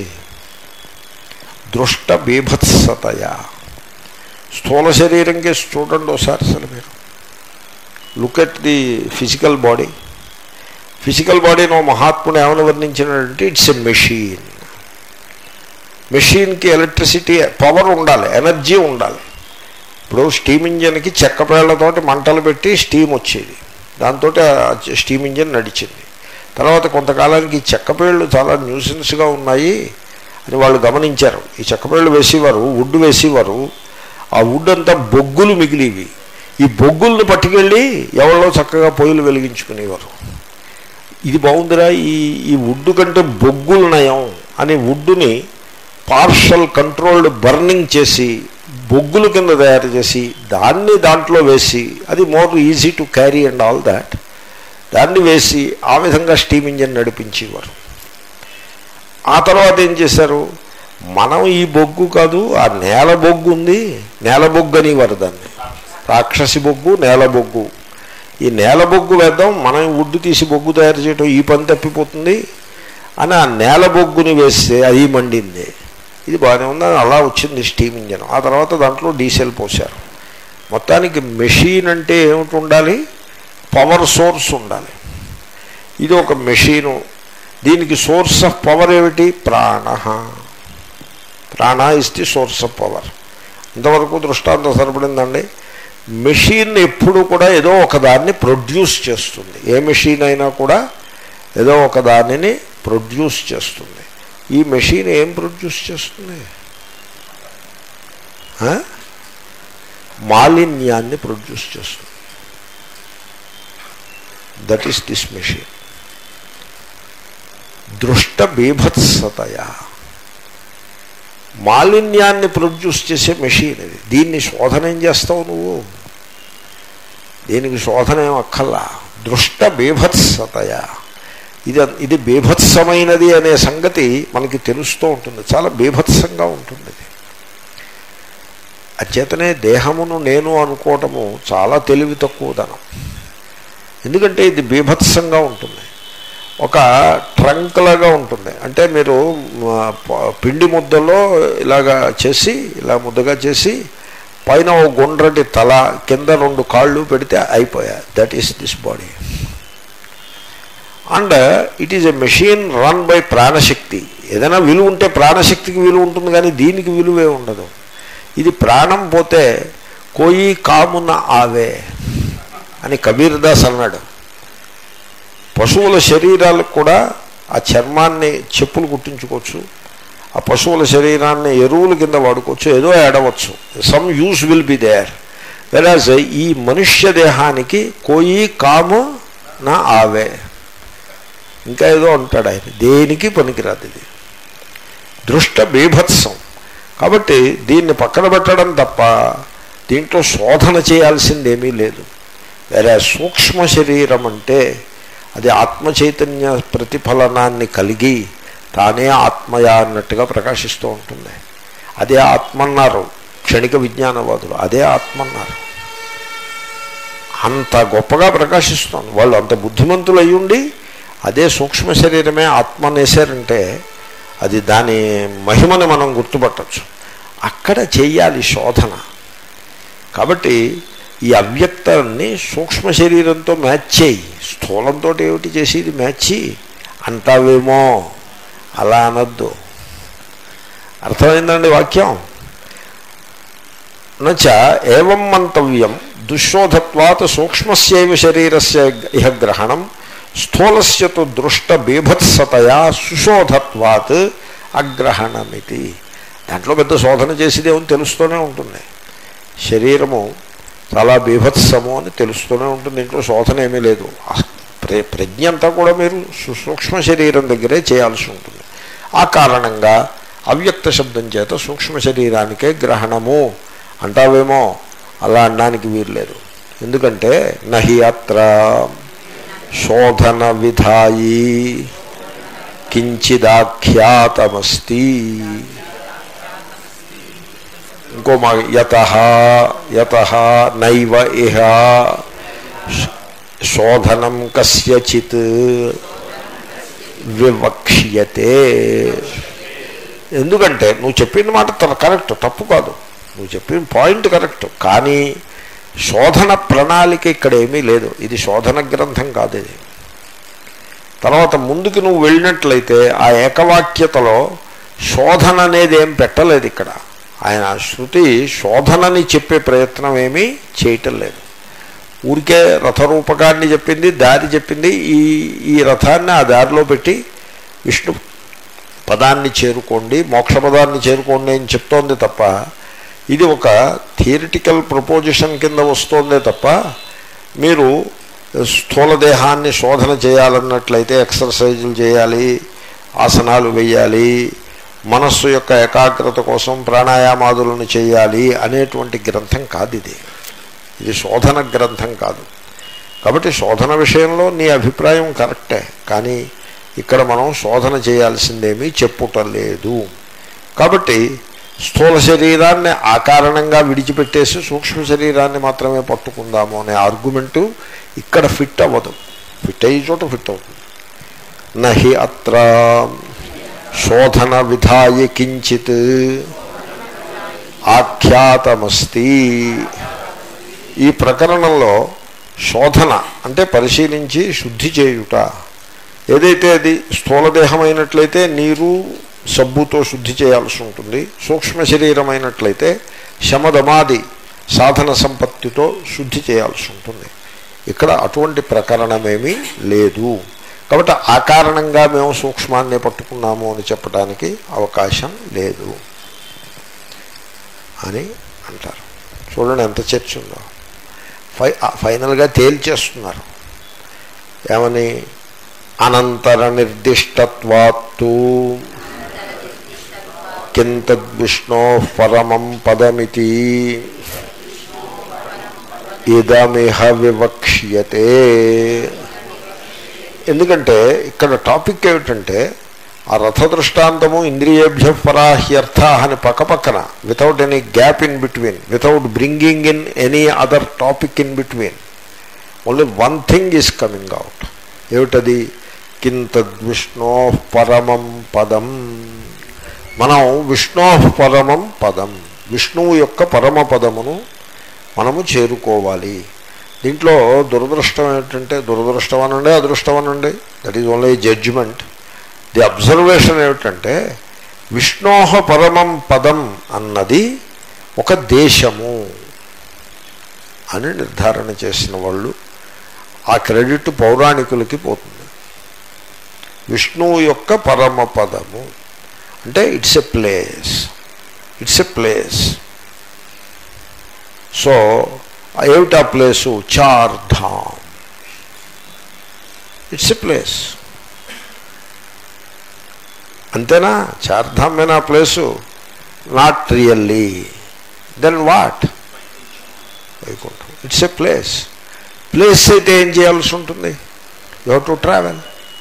దృష్ట బీభత్సతయ స్థూల శరీరం కేసు చూడండి ఒకసారి అసలు మీరు look at the physical body physical బాడీని ఓ మహాత్ముడు ఏమని వర్ణించినాడంటే ఇట్స్ ఎ మెషిన్ మెషిన్కి ఎలక్ట్రిసిటీ పవర్ ఉండాలి ఎనర్జీ ఉండాలి ఇప్పుడు స్టీమ్ ఇంజన్కి చెక్క పేళ్లతోటి మంటలు పెట్టి స్టీమ్ వచ్చేది దాంతో స్టీమ్ ఇంజన్ నడిచింది తర్వాత కొంతకాలానికి ఈ చెక్కపేళ్ళు చాలా న్యూసెన్స్గా ఉన్నాయి అని వాళ్ళు గమనించారు ఈ చెక్కపేళ్ళు వేసేవారు వుడ్ వేసేవారు ఆ వుడ్ అంతా బొగ్గులు మిగిలివి ఈ బొగ్గుల్ని పట్టుకెళ్ళి ఎవరో చక్కగా పొయ్యిలు వెలిగించుకునేవారు ఇది బాగుందిరా ఈ ఈ వుడ్డు కంటే బొగ్గులు నయం అని వుడ్డుని పార్షల్ కంట్రోల్డ్ బర్నింగ్ చేసి బొగ్గుల కింద తయారు చేసి దాన్ని దాంట్లో వేసి అది more easy to carry and all that దాన్ని వేసి ఆ విధంగా స్టీమ్ ఇంజిన్ నడిపించేవారు ఆ తర్వాత ఏం చేశారు మనం ఈ బొగ్గు కాదు ఆ నేల బొగ్గు ఉంది నేల బొగ్గు అనేవారు దాన్ని రాక్షసి బొగ్గు నేల బొగ్గు ఈ నేల బొగ్గు వేద్దాం మనం ఉడ్డు తీసి బొగ్గు తయారు చేయడం ఈ పని తప్పిపోతుంది అని ఆ నేల బొగ్గుని వేస్తే అది మండింది ఇది బాగానే ఉంది అలా వచ్చింది స్టీమ్ ఇంజన్ ఆ తర్వాత దాంట్లో డీజిల్ పోశారు మొత్తానికి మెషిన్ అంటే ఏమిటి ఉండాలి పవర్ సోర్స్ ఉండాలి ఇది ఒక మెషీను దీనికి సోర్స్ ఆఫ్ పవర్ ఏమిటి prana prana is the source of power ఇంతవరకు దృష్టాంతం సరిపడిందండి మెషిన్ ఎప్పుడు కూడా ఏదో ఒక దాన్ని ప్రొడ్యూస్ చేస్తుంది ఏ మెషిన్ అయినా కూడా ఏదో ఒక దానిని ప్రొడ్యూస్ చేస్తుంది ఈ మెషిన్ ఏం ప్రొడ్యూస్ చేస్తుంది ఆ? మాలిన్యాన్ని ప్రొడ్యూస్ చేస్తుంది దట్ ఈస్ దిస్ మెషిన్ దృష్ట బీభత్సతయా మాలిన్యాన్ని ప్రొడ్యూస్ చేసే మెషిన్ ఇది దీన్ని శోధన ఏం చేస్తావు నువ్వు దీనికి శోధన ఏం అక్కల్లా దృష్ట బీభత్సతయా ఇది ఇది బీభత్సమైనది అనే సంగతి మనకి తెలుస్తూ ఉంటుంది చాలా బీభత్సంగా ఉంటుంది ఇది అచేతనే దేహమును నేను అనుకోవటము చాలా తెలివి తక్కువదనం ఎందుకంటే ఇది బీభత్సంగా ఉంటుంది ఒక ట్రంక్లాగా ఉంటుంది అంటే మీరు ఆ, ప- పిండి ముద్దలో ఇలాగా చేసి ఇలా ముద్దగా చేసి పైన ఓ గుండ్రటి తల కింద రెండు కాళ్ళు పెడితే అయిపోయా that is this body and it is a machine run by ప్రాణశక్తి ఏదైనా విలువ ఉంటే ప్రాణశక్తికి విలువ ఉంటుంది కానీ దీనికి విలువే ఉండదు ఇది ప్రాణం పోతే కోయి కామున ఆవే అని కబీర్ దాస్ అన్నాడు పశువుల శరీరాలకు కూడా ఆ చర్మాన్ని చెప్పులు కుట్టించుకోవచ్చు ఆ పశువుల శరీరాన్ని ఎరువుల కింద వాడుకోవచ్చు ఏదో ఏడవచ్చు some use will be there whereas ఈ మనుష్య దేహానికి కోయి కాము నా ఆవే ఇంకా ఏదో అంటాడు ఆయన దేనికి పనికిరాదు ఇది దృష్ట బీభత్సం కాబట్టి దీన్ని పక్కన పెట్టడం తప్ప దీంట్లో శోధన చేయాల్సిందేమీ లేదు వేరే సూక్ష్మ శరీరం అంటే అది ఆత్మ చైతన్య ప్రతిఫలనాన్ని కలిగి తానే ఆత్మయా అన్నట్టుగా ప్రకాశిస్తూ ఉంటుంది అదే ఆత్మ అన్నారు క్షణిక విజ్ఞానవాదులు అదే ఆత్మ అన్నారు అంత గొప్పగా ప్రకాశిస్తుంది వాళ్ళు అంత బుద్ధిమంతులు అయ్యుండి అదే సూక్ష్మ శరీరమే ఆత్మ అనేసారంటే అది దాని మహిమని మనం గుర్తుపట్టచ్చు అక్కడ చెయ్యాలి శోధన కాబట్టి ఈ అవ్యక్తాన్ని సూక్ష్మ శరీరంతో మ్యాచ్ చేయి స్థూలంతో ఏమిటి చేసేది మ్యాచ్ అంటావేమో అలా అనొద్దు అర్థమైందండి వాక్యం నచ ఏవం మంతవ్యం దుశోధత్వాత్ సూక్ష్మస్యైవ శరీరస్య ఇహ గ్రహణం స్థూలస్య తు దృష్ట బీభత్సతయా సుశోధత్వాత్ అగ్రహణమితి దాంట్లో పెద్ద శోధన చేసేదేమో తెలుస్తూనే ఉంటుంది శరీరము చాలా బీభత్సము అని తెలుస్తూనే ఉంటుంది ఇంట్లో శోధన ఏమీ లేదు ఆ ప్ర ప్రజ్ఞ అంతా కూడా మీరు సు- సూక్ష్మ శరీరం దగ్గరే చేయాల్సి ఉంటుంది ఆ కారణంగా అవ్యక్త శబ్దం చేత సూక్ష్మ శరీరానికే గ్రహణము అంటావేమో అలా అనడానికి వీల్లేదు ఎందుకంటే నహి అత్ర శోధన విధాయి కించిదాఖ్యాతమస్తి ఇంకో మా యత యత నైవ ఇహ శోధనం కస్యచిత్ వివక్ష్యతే ఎందుకంటే నువ్వు చెప్పిన మాట త- కరెక్ట్ తప్పు కాదు నువ్వు చెప్పిన పాయింట్ కరెక్ట్ కానీ శోధన ప్రణాళిక ఇక్కడ ఏమీ లేదు ఇది శోధన గ్రంథం కాదు ఇది తర్వాత ముందుకు నువ్వు వెళ్ళినట్లయితే ఆ ఏకవాక్యతలో శోధన అనేది ఏం పెట్టలేదు ఇక్కడ ఆయన శృతి శోధనని చెప్పే ప్రయత్నం ఏమీ చేయటం లేదు ఊరికే రథరూపకాన్ని చెప్పింది దారి చెప్పింది ఈ ఈ రథాన్ని ఆ దారిలో పెట్టి విష్ణు పదాన్ని చేరుకోండి మోక్ష పదాన్ని చేరుకోండి అని చెప్తోంది తప్ప ఇది ఒక థియరిటికల్ ప్రపోజిషన్ కింద వస్తోందే తప్ప మీరు స్థూల దేహాన్ని శోధన చేయాలన్నట్లయితే ఎక్సర్సైజులు చేయాలి ఆసనాలు వేయాలి మనస్సు యొక్క ఏకాగ్రత కోసం ప్రాణాయామాదులను చేయాలి అనేటువంటి గ్రంథం కాదు ఇది ఇది శోధన గ్రంథం కాదు కాబట్టి శోధన విషయంలో నీ అభిప్రాయం కరెక్టే కానీ ఇక్కడ మనం శోధన చేయాల్సిందేమీ చెప్పుటలేదు కాబట్టి స్థూల శరీరాన్ని ఆకారణంగా విడిచిపెట్టేసి సూక్ష్మ శరీరాన్ని మాత్రమే పట్టుకుందాము అనే ఆర్గ్యుమెంటు ఇక్కడ ఫిట్ అవ్వదు ఫిట్ అయ్యే చోట ఫిట్ అవుతుంది నహి అత్ర శోధన విధాయ కించిత్ ఆఖ్యాతమస్తి ఈ ప్రకరణంలో శోధన అంటే పరిశీలించి శుద్ధి చేయుట ఏదైతే అది స్థూలదేహమైనట్లయితే నీరు సబ్బుతో శుద్ధి చేయాల్సి ఉంటుంది సూక్ష్మ శరీరమైనట్లయితే శమదమాది సాధన సంపత్తితో శుద్ధి చేయాల్సి ఉంటుంది ఇక్కడ అటువంటి ప్రకరణమేమీ లేదు కాబట్టి ఆ కారణంగా మేము సూక్ష్మాన్ని పట్టుకున్నాము అని చెప్పడానికి అవకాశం లేదు అని అంటారు చూడండి ఎంత చర్చ ఉందో ఫై ఫైనల్గా తేల్చేస్తున్నారు ఏమని అనంతర నిర్దిష్టత్వాత్తు కింతద్విష్ణో పరమం పదమితి ఇదమిహ వివక్ష్యతే ఎందుకంటే ఇక్కడ టాపిక్ ఏమిటంటే ఆ రథ దృష్టాంతము ఇంద్రియేభ్య పరాహ్యర్థ అని పక్కపక్కన without any gap in between without bringing in any other topic in between only one thing is coming out ఏమిటది కింతద్విష్ణో పరమం పదం మనం విష్ణో పరమం పదం విష్ణువు యొక్క పరమ పదమును మనము చేరుకోవాలి దీంట్లో దురదృష్టం ఏంటంటే దురదృష్టం అనండి అదృష్టం అనండి that is only judgement the observation ఏమిటంటే విష్ణోహ పరమం పదం అన్నది ఒక దేశము అని నిర్ధారణ చేసిన వాళ్ళు ఆ క్రెడిట్ పౌరాణికులకి పోతుంది విష్ణువు యొక్క పరమ పదము అంటే it's a place it's a place so ఏమిటా place Chardham it's a place అంతేనా చార్ధామేనా place not really then what Vaikuntham it's a place place అయితే ఏం చేయాల్సి ఉంటుంది you to travel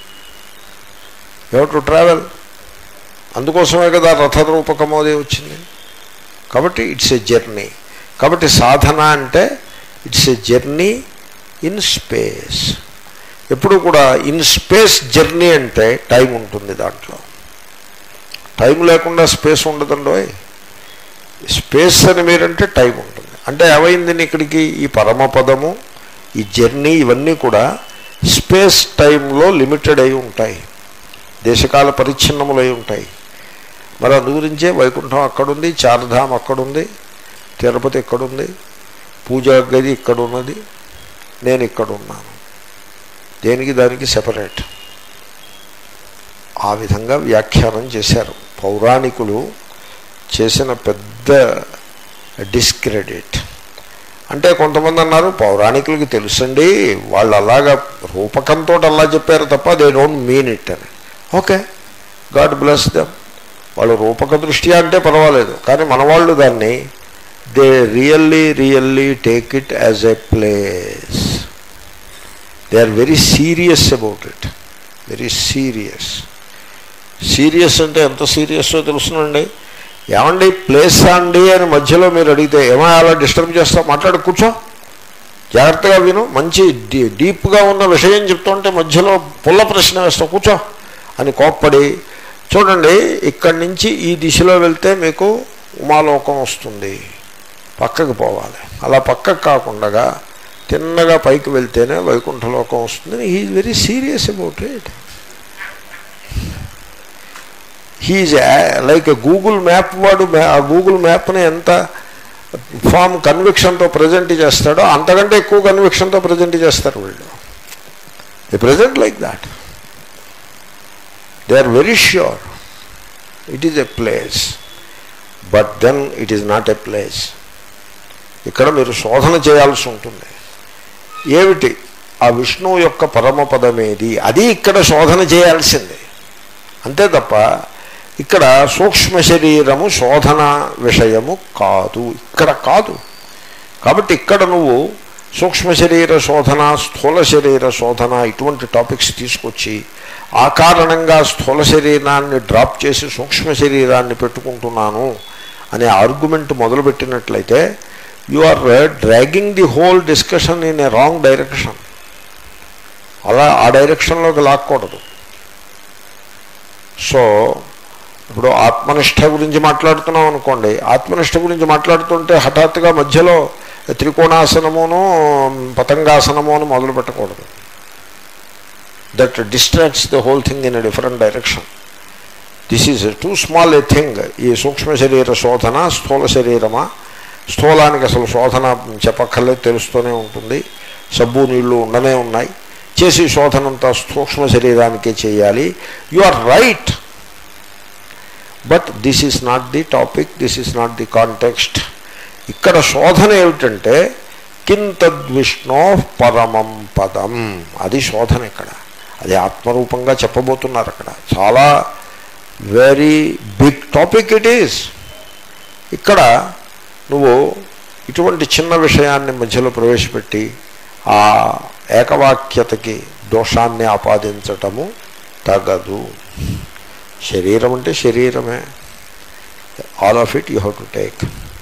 you to travel అందుకోసమే కదా రథరూపకమోదే వచ్చింది కాబట్టి ఇట్స్ ఎ జర్నీ కాబట్టి సాధన అంటే it's a journey in space ఎప్పుడు కూడా ఇన్ స్పేస్ జర్నీ అంటే టైం ఉంటుంది దాంట్లో టైం లేకుండా స్పేస్ ఉండదండోయ్ స్పేస్ అని మీరంటే టైం ఉంటుంది అంటే ఏమైంది ఇక్కడికి ఈ పరమపదము ఈ జర్నీ ఇవన్నీ కూడా స్పేస్ టైంలో లిమిటెడ్ అయి ఉంటాయి దేశకాల పరిచ్ఛిన్నములై ఉంటాయి మరి అందు గురించే వైకుంఠం అక్కడుంది చార్ధామ్ అక్కడుంది తిరుపతి ఇక్కడుంది పూజా గది ఇక్కడ ఉన్నది నేను ఇక్కడ ఉన్నాను దేనికి దానికి సెపరేట్ ఆ విధంగా వ్యాఖ్యానం చేశారు పౌరాణికులు చేసిన పెద్ద డిస్క్రెడిట్ అంటే కొంతమంది అన్నారు పౌరాణికులకి తెలుసండి వాళ్ళు అలాగా రూపకంతో అలా చెప్పారు తప్ప దే డోంట్ మీన్ ఇట్ అని ఓకే గాడ్ బ్లెస్ దెమ్ వాళ్ళు రూపక దృష్ట్యా అంటే పర్వాలేదు కానీ మన వాళ్ళు దాన్ని they really really take it as a place they are very serious about it very serious serious అంటే ఎంత సీరియస్సో తెలుసునండి ఏమండి ప్లేస్ అండి అని మధ్యలో మీరు అడిగితే ఏమో అలా డిస్టర్బ్ చేస్తా మాట్లాడి కూర్చో జాగ్రత్తగా విను మంచి డీ డీప్గా ఉన్న విషయం చెప్తుంటే మధ్యలో పుల్ల ప్రశ్న వేస్తా కూర్చో అని కోప్పడి చూడండి ఇక్కడి నుంచి ఈ దిశలో వెళ్తే మీకు ఉమాలోకం వస్తుంది పక్కకు పోవాలి అలా పక్కకు కాకుండా తిన్నగా పైకి వెళ్తేనే వైకుంఠలోకం వస్తుంది he very serious about it he's like Google map వాడు ఆ గూగుల్ మ్యాప్ని ఎంత ఫామ్ కన్విక్షన్తో ప్రజెంట్ చేస్తాడో అంతకంటే ఎక్కువ కన్విక్షన్తో ప్రజెంట్ చేస్తారు వీళ్ళు the present like that they are very sure it is a place but then it is not a place ఇక్కడ మీరు శోధన చేయాల్సి ఉంటుంది ఏమిటి ఆ విష్ణువు యొక్క పరమపదమేది అది ఇక్కడ శోధన చేయాల్సిందే అంతే తప్ప ఇక్కడ సూక్ష్మ శరీరము శోధన విషయము కాదు ఇక్కడ కాదు కాబట్టి ఇక్కడ నువ్వు సూక్ష్మ శరీర శోధన స్థూల శరీర శోధన ఇటువంటి టాపిక్స్ తీసుకొచ్చి ఆ కారణంగా స్థూల శరీరాన్ని డ్రాప్ చేసి సూక్ష్మ శరీరాన్ని పెట్టుకుంటున్నాను అనే ఆర్గ్యుమెంట్ మొదలుపెట్టినట్లయితే you are dragging the whole discussion in a wrong direction అలా ఆ డైరెక్షన్లోకి లాక్కూడదు సో ఇప్పుడు ఆత్మనిష్ట గురించి మాట్లాడుతున్నాం అనుకోండి ఆత్మనిష్ట గురించి మాట్లాడుతుంటే హఠాత్తుగా మధ్యలో త్రికోణాసనమును పతంగాసనము అని మొదలు పెట్టకూడదు that distracts the whole thing in a different direction this is too small a thing ఈ సూక్ష్మ శరీర శోధన స్థూల శరీరమా స్థూలానికి అసలు శోధన చెప్పక్కర్లేదు తెలుస్తూనే ఉంటుంది సబ్బు నీళ్లు ఉండనే ఉన్నాయి చేసి శోధనంతా సూక్ష్మ శరీరానికే చేయాలి you are right but this is not the topic this is not the context ఇక్కడ శోధన ఏమిటంటే కింతద్విష్ణో పరమం పదం అది శోధన ఇక్కడ అది ఆత్మరూపంగా చెప్పబోతున్నారు అక్కడ చాలా very big topic it is ఇక్కడ నువ్వు ఇటువంటి చిన్న విషయాన్ని మధ్యలో ప్రవేశపెట్టి ఆ ఏకవాక్యతకి దోషాన్ని ఆపాదించటము తగదు శరీరం అంటే శరీరమే all of it you have to take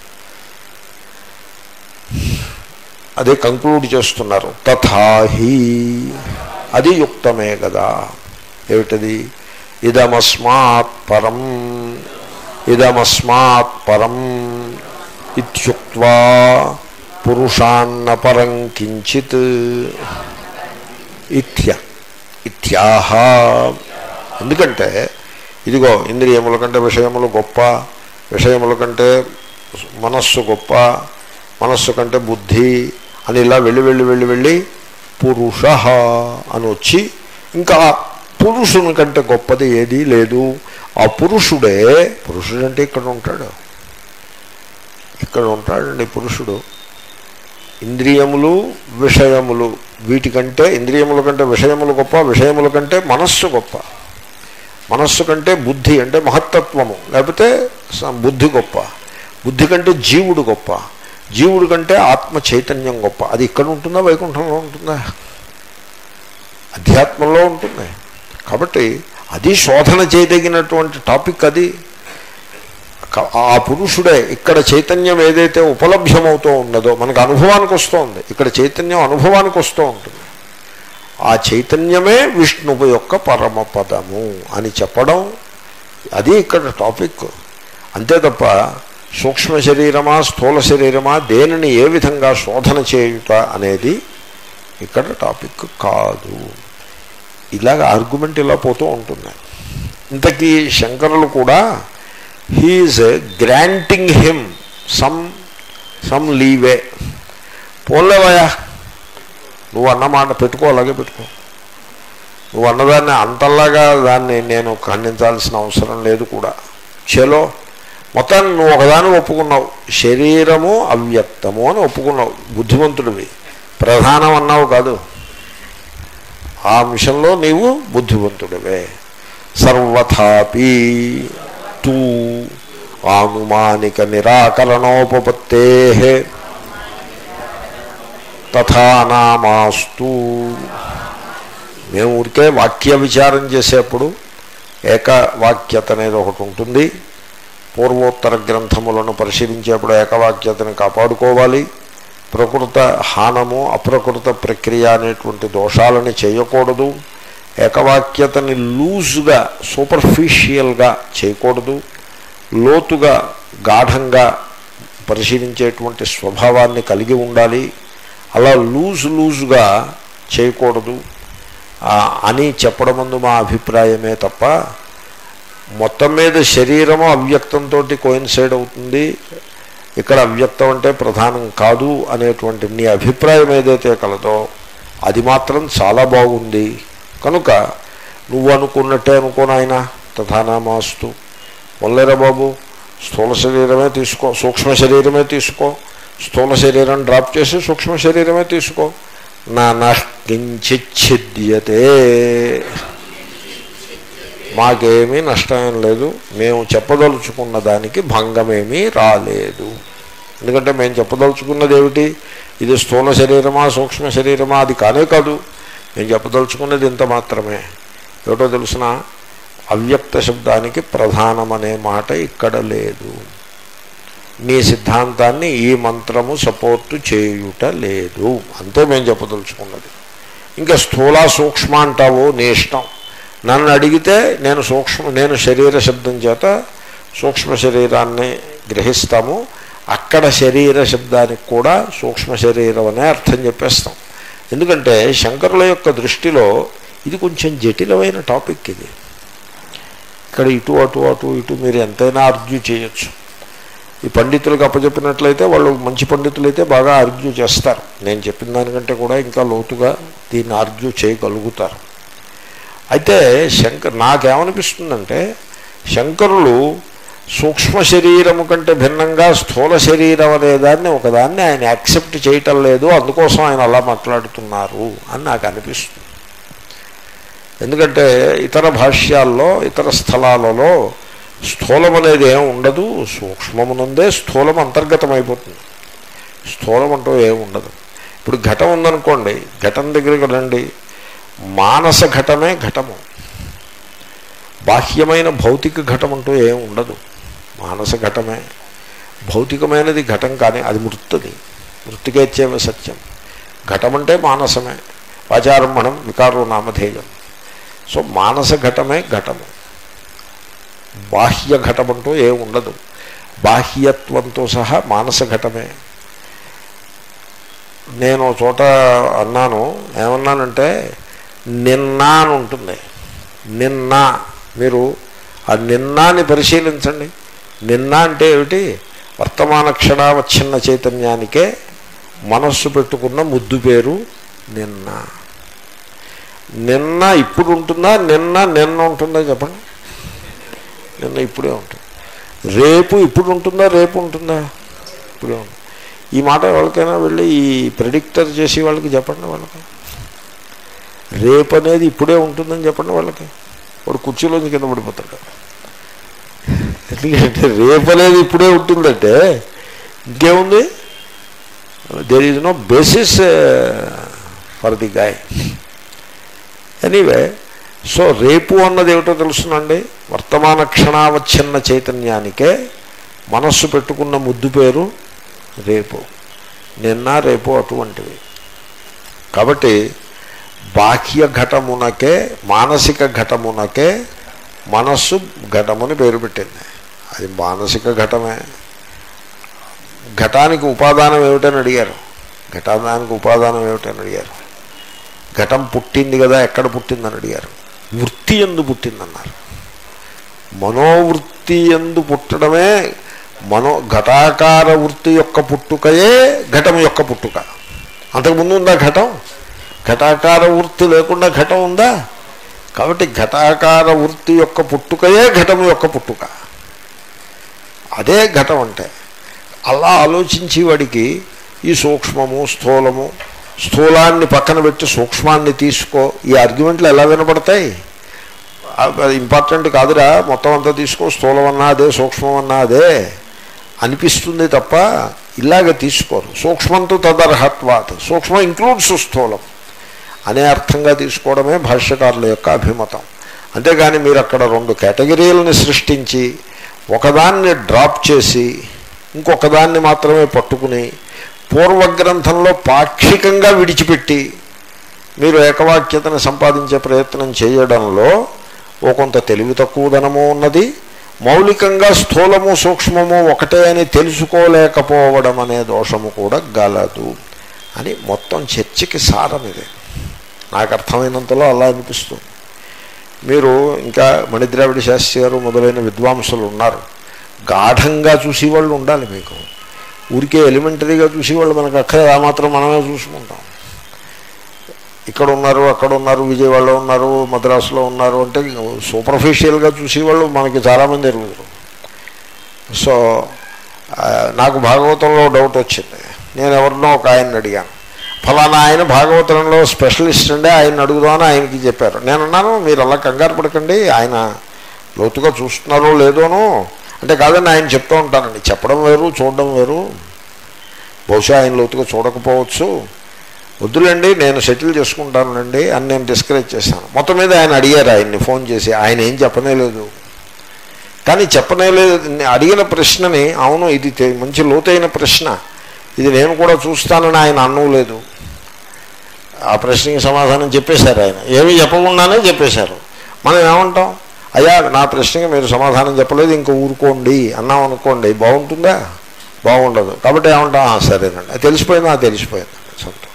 అదే కంక్లూడ్ చేస్తున్నారు తథాహి అది యుక్తమే కదా ఏమిటది ఇదమస్మాత్ పరం ఇదమస్మాత్ పరం ఇత్యుక్వా పురుషాన్న పరం కించిత్ ఇత్య ఇత్యాహ ఎందుకంటే ఇదిగో ఇంద్రియముల కంటే విషయములు గొప్ప విషయముల కంటే మనస్సు గొప్ప మనస్సు కంటే బుద్ధి అని ఇలా వెళ్ళి వెళ్ళి వెళ్ళి వెళ్ళి పురుష అని వచ్చి ఇంకా పురుషుని కంటే గొప్పది ఏదీ లేదు ఆ పురుషుడే పురుషుడు అంటే ఇక్కడ ఉంటాడు ఇక్కడ ఉంటాడండి పురుషుడు ఇంద్రియములు విషయములు వీటికంటే ఇంద్రియముల కంటే విషయములు గొప్ప విషయముల కంటే మనస్సు గొప్ప మనస్సు కంటే బుద్ధి అంటే మహత్తత్వము లేకపోతే స- బుద్ధి గొప్ప బుద్ధి కంటే జీవుడు గొప్ప జీవుడు కంటే ఆత్మ చైతన్యం గొప్ప అది ఇక్కడ ఉంటుందా వైకుంఠంలో ఉంటుందా అధ్యాత్మంలో ఉంటుంది కాబట్టి అది శోధన చేయదగినటువంటి టాపిక్ అది క- ఆ పురుషుడే ఇక్కడ చైతన్యం ఏదైతే ఉపలభ్యమవుతూ ఉన్నదో మనకు అనుభవానికి వస్తోంది ఇక్కడ చైతన్యం అనుభవానికి వస్తూ ఉంటుంది ఆ చైతన్యమే విష్ణువు యొక్క పరమపదము అని చెప్పడం అది ఇక్కడ టాపిక్ అంతే తప్ప సూక్ష్మ శరీరమా స్థూల శరీరమా దేనిని ఏ విధంగా శోధన చేయుట అనేది ఇక్కడ టాపిక్ కాదు ఇలాగ ఆర్గ్యుమెంట్ ఇలా పోతూ ఉంటుంది ఇంతకీ శంకరులు కూడా he is granting him some some leeway పోలేవయా నువ్వు అన్నమాట పెట్టుకో అలాగే పెట్టుకో నువ్వు అన్నదాన్ని అంతలాగా దాన్ని నేను ఖండించాల్సిన అవసరం లేదు కూడా చలో మొత్తాన్ని నువ్వు ఒకదాన్ని ఒప్పుకున్నావు శరీరము అవ్యక్తము అని ఒప్పుకున్నావు బుద్ధిమంతుడివి ప్రధానం అన్నావు కాదు ఆ అంశంలో నీవు బుద్ధివంతుడివే సర్వథాపి తూ ఆనుమానిక నిరాకరణోపపత్తే తథానామాస్తు మేము ఊరికే వాక్య విచారం చేసేప్పుడు ఏకవాక్యత అనేది ఒకటి ఉంటుంది పూర్వోత్తర గ్రంథములను పరిశీలించేప్పుడు ఏకవాక్యతని కాపాడుకోవాలి ప్రకృత హానము అప్రకృత ప్రక్రియ అనేటువంటి దోషాలని చేయకూడదు ఏకవాక్యతని లూజ్గా సూపర్ఫిషియల్గా చేయకూడదు లోతుగా గాఢంగా పరిశీలించేటువంటి స్వభావాన్ని కలిగి ఉండాలి అలా లూజ్ లూజ్గా చేయకూడదు ఆ, అని చెప్పడం ముందు మా అభిప్రాయమే తప్ప మొత్తం మీద శరీరము అవ్యక్తంతో కోయిన్సైడ్ అవుతుంది ఇక్కడ అవ్యక్తం అంటే ప్రధానం కాదు అనేటువంటి నీ అభిప్రాయం ఏదైతే కలదో అది మాత్రం చాలా బాగుంది కనుక నువ్వు అనుకున్నట్టే అనుకోనాయన తథానామాస్తు మొల్లేరా బాబు స్థూల శరీరమే తీసుకో సూక్ష్మ శరీరమే తీసుకో స్థూల శరీరం డ్రాప్ చేసి సూక్ష్మ శరీరమే తీసుకో నా కించిచ్ఛిద్యతే మాకేమీ నష్టమేం లేదు మేము చెప్పదలుచుకున్న దానికి భంగమేమీ రాలేదు ఎందుకంటే మేము చెప్పదలుచుకున్నది ఏమిటి ఇది స్థూల శరీరమా సూక్ష్మ శరీరమా అది కానే కాదు మేము చెప్పదలుచుకున్నది ఇంత మాత్రమే ఏమిటో తెలుసిన అవ్యక్త శబ్దానికి ప్రధానమనే మాట ఇక్కడ లేదు నీ సిద్ధాంతాన్ని ఈ మంత్రము సపోర్టు చేయుట లేదు అంతే మేము చెప్పదలుచుకున్నది ఇంకా స్థూల సూక్ష్మ అంటావు నీ ఇష్టం నన్ను అడిగితే నేను సూక్ష్మ నేను శరీర శబ్దం చేత సూక్ష్మ శరీరాన్ని గ్రహిస్తాము అక్కడ శరీర శబ్దానికి కూడా సూక్ష్మ శరీరం అనే అర్థం చెప్పేస్తాం ఎందుకంటే శంకరుల యొక్క దృష్టిలో ఇది కొంచెం జటిలమైన టాపిక్ ఇది ఇక్కడ ఇటు అటు అటు ఇటు మీరు ఎంతైనా ఆర్గ్యూ చేయొచ్చు ఈ పండితులకు అప్పచెప్పినట్లయితే వాళ్ళు మంచి పండితులైతే బాగా ఆర్గ్యూ చేస్తారు నేను చెప్పిన దానికంటే కూడా ఇంకా లోతుగా దీన్ని ఆర్గ్యూ చేయగలుగుతారు అయితే శంకర్ నాకేమనిపిస్తుందంటే శంకరులు సూక్ష్మ శరీరము కంటే భిన్నంగా స్థూల శరీరం అనేదాన్ని ఒకదాన్ని ఆయన యాక్సెప్ట్ చేయటం లేదు అందుకోసం ఆయన అలా మాట్లాడుతున్నారు అని నాకు అనిపిస్తుంది ఎందుకంటే ఇతర భాష్యాల్లో ఇతర స్థలాలలో స్థూలం అనేది ఏం ఉండదు సూక్ష్మమునందే స్థూలం అంతర్గతమైపోతుంది స్థూలం అంటూ ఏం ఉండదు ఇప్పుడు ఘటం ఉందనుకోండి ఘటం దగ్గరికి రండి మానస ఘటమే ఘటము బాహ్యమైన భౌతిక ఘటం అంటూ ఏం ఉండదు మానస ఘటమే భౌతికమైనది ఘటం కానీ అది మృతుది మృతికేచ్చేవ సత్యం ఘటం అంటే మానసమే వాచారంభణం వికారో నామధేయం సో మానస ఘటమే ఘటము బాహ్య ఘటమంటూ ఏం ఉండదు బాహ్యత్వంతో సహా మానస ఘటమే నేను చోట అన్నాను ఏమన్నానంటే నిన్న అని ఉంటుంది నిన్న మీరు ఆ నిన్నాని పరిశీలించండి నిన్న అంటే ఏమిటి వర్తమాన క్షణావచ్ఛిన్న చైతన్యానికే మనస్సు పెట్టుకున్న ముద్దు పేరు నిన్న నిన్న ఇప్పుడు ఉంటుందా నిన్న నిన్న ఉంటుందా చెప్పండి నిన్న ఇప్పుడే ఉంటుంది రేపు ఇప్పుడు ఉంటుందా రేపు ఉంటుందా ఇప్పుడే ఉంటుంది ఈ మాట ఎవరికైనా వెళ్ళి ఈ ప్రెడిక్టర్ చేసి వాళ్ళకి చెప్పండి వాళ్ళకి రేపు అనేది ఇప్పుడే ఉంటుందని చెప్పండి వాళ్ళకి వాడు కుర్చీలోంచి కింద పడిపోతాడు ఎందుకంటే రేపు అనేది ఇప్పుడే ఉంటుందంటే ఇంకేముంది there is no basis for the guy anyway so రేపు అన్నది ఏమిటో తెలుసునండి వర్తమాన క్షణావచ్ఛిన్న చైతన్యానికే మనస్సు పెట్టుకున్న ముద్దు పేరు రేపు నిన్న రేపు అటువంటివి కాబట్టి బాహ్య ఘటమునకే మానసిక ఘటమునకే మనస్సు ఘటముని పేరు పెట్టింది అది మానసిక ఘటమే ఘటానికి ఉపాదానం ఏమిటని అడిగారు ఘటానికి ఉపాదానం ఏమిటని అడిగారు ఘటం పుట్టింది కదా ఎక్కడ పుట్టిందని అడిగారు వృత్తి ఎందు పుట్టిందన్నారు మనోవృత్తి ఎందు పుట్టడమే మనో ఘటాకార వృత్తి యొక్క పుట్టుకయే ఘటం యొక్క పుట్టుక అంతకుముందు ఉందా ఘటం ఘటాకార వృత్తి లేకుండా ఘటం ఉందా కాబట్టి ఘటాకార వృత్తి యొక్క పుట్టుకయే ఘటం యొక్క పుట్టుక అదే ఘటం అంటే అలా ఆలోచించి వాడికి ఈ సూక్ష్మము స్థూలము స్థూలాన్ని పక్కన పెట్టి సూక్ష్మాన్ని తీసుకో ఈ ఆర్గ్యుమెంట్లు ఎలా వినపడతాయి అది ఇంపార్టెంట్ కాదురా మొత్తం అంతా తీసుకో స్థూలం అన్నా అదే సూక్ష్మం అన్నా అదే అనిపిస్తుంది తప్ప ఇలాగ తీసుకోరు సూక్ష్మంతో తదర్హత్వాత్ సూక్ష్మం ఇంక్లూడ్స్ స్థూలం అనే అర్థంగా తీసుకోవడమే భాష్యకారుల యొక్క అభిమతం అంతేగాని మీరు అక్కడ రెండు కేటగిరీలను సృష్టించి ఒకదాన్ని డ్రాప్ చేసి ఇంకొకదాన్ని మాత్రమే పట్టుకుని పూర్వగ్రంథంలో పాక్షికంగా విడిచిపెట్టి మీరు ఏకవాక్యతను సంపాదించే ప్రయత్నం చేయడంలో ఓ కొంత తెలివి తక్కువదనము ఉన్నది మౌలికంగా స్థూలము సూక్ష్మము ఒకటే అని తెలుసుకోలేకపోవడం అనే దోషము కూడా గలదు అని మొత్తం చర్చకి సారం ఇది నాకు అర్థమైనంతలో అలా అనిపిస్తుంది మీరు ఇంకా మణిద్రావిడ శాస్త్రి గారు మొదలైన విద్వాంసులు ఉన్నారు గాఢంగా చూసేవాళ్ళు ఉండాలి మీకు ఊరికే ఎలిమెంటరీగా చూసేవాళ్ళు మనకు అక్కడే ఆ మాత్రం మనమే చూసుకుంటాం ఇక్కడ ఉన్నారు అక్కడ ఉన్నారు విజయవాడలో ఉన్నారు మద్రాసులో ఉన్నారు అంటే సూపర్ఫిషియల్గా చూసేవాళ్ళు మనకి చాలామంది ఎరుగుతారు సో నాకు భాగవతంలో డౌట్ వచ్చింది నేను ఎవరినో ఒక ఆయన్ని అడిగాను ఫలానా ఆయన భాగవతంలో స్పెషలిస్ట్ అండి ఆయన అడుగుదామని ఆయనకి చెప్పారు నేను అన్నాను మీరు అలా కంగారు పడకండి ఆయన లోతుగా చూస్తున్నారో లేదోనో అంటే కాదండి ఆయన చెప్తూ ఉంటానండి చెప్పడం వేరు చూడడం వేరు బహుశా ఆయన లోతుగా చూడకపోవచ్చు వద్దులేండి నేను సెటిల్ చేసుకుంటానండి అని నేను డిస్కరేజ్ చేశాను మొత్తం మీద ఆయన అడిగారు ఆయన్ని ఫోన్ చేసి ఆయన ఏం చెప్పనే లేదు కానీ చెప్పనే లేదు అడిగిన ప్రశ్నని అవును ఇది తె- మంచి లోతైన ప్రశ్న ఇది నేను కూడా చూస్తానని ఆయన అనలేదు ఆ ప్రశ్నకి సమాధానం చెప్పేశారు ఆయన ఏమీ చెప్పకుండానే చెప్పేశారు మనం ఏమంటాం అయ్యా నా ప్రశ్నకి మీరు సమాధానం చెప్పలేదు ఇంక ఊరుకోండి అన్నాం అనుకోండి బాగుంటుందా బాగుండదు కాబట్టి ఏమంటాం "ఆ, సరేనండి అది తెలిసిపోయిందా "ఆ, తెలిసిపోయింది సంతోషం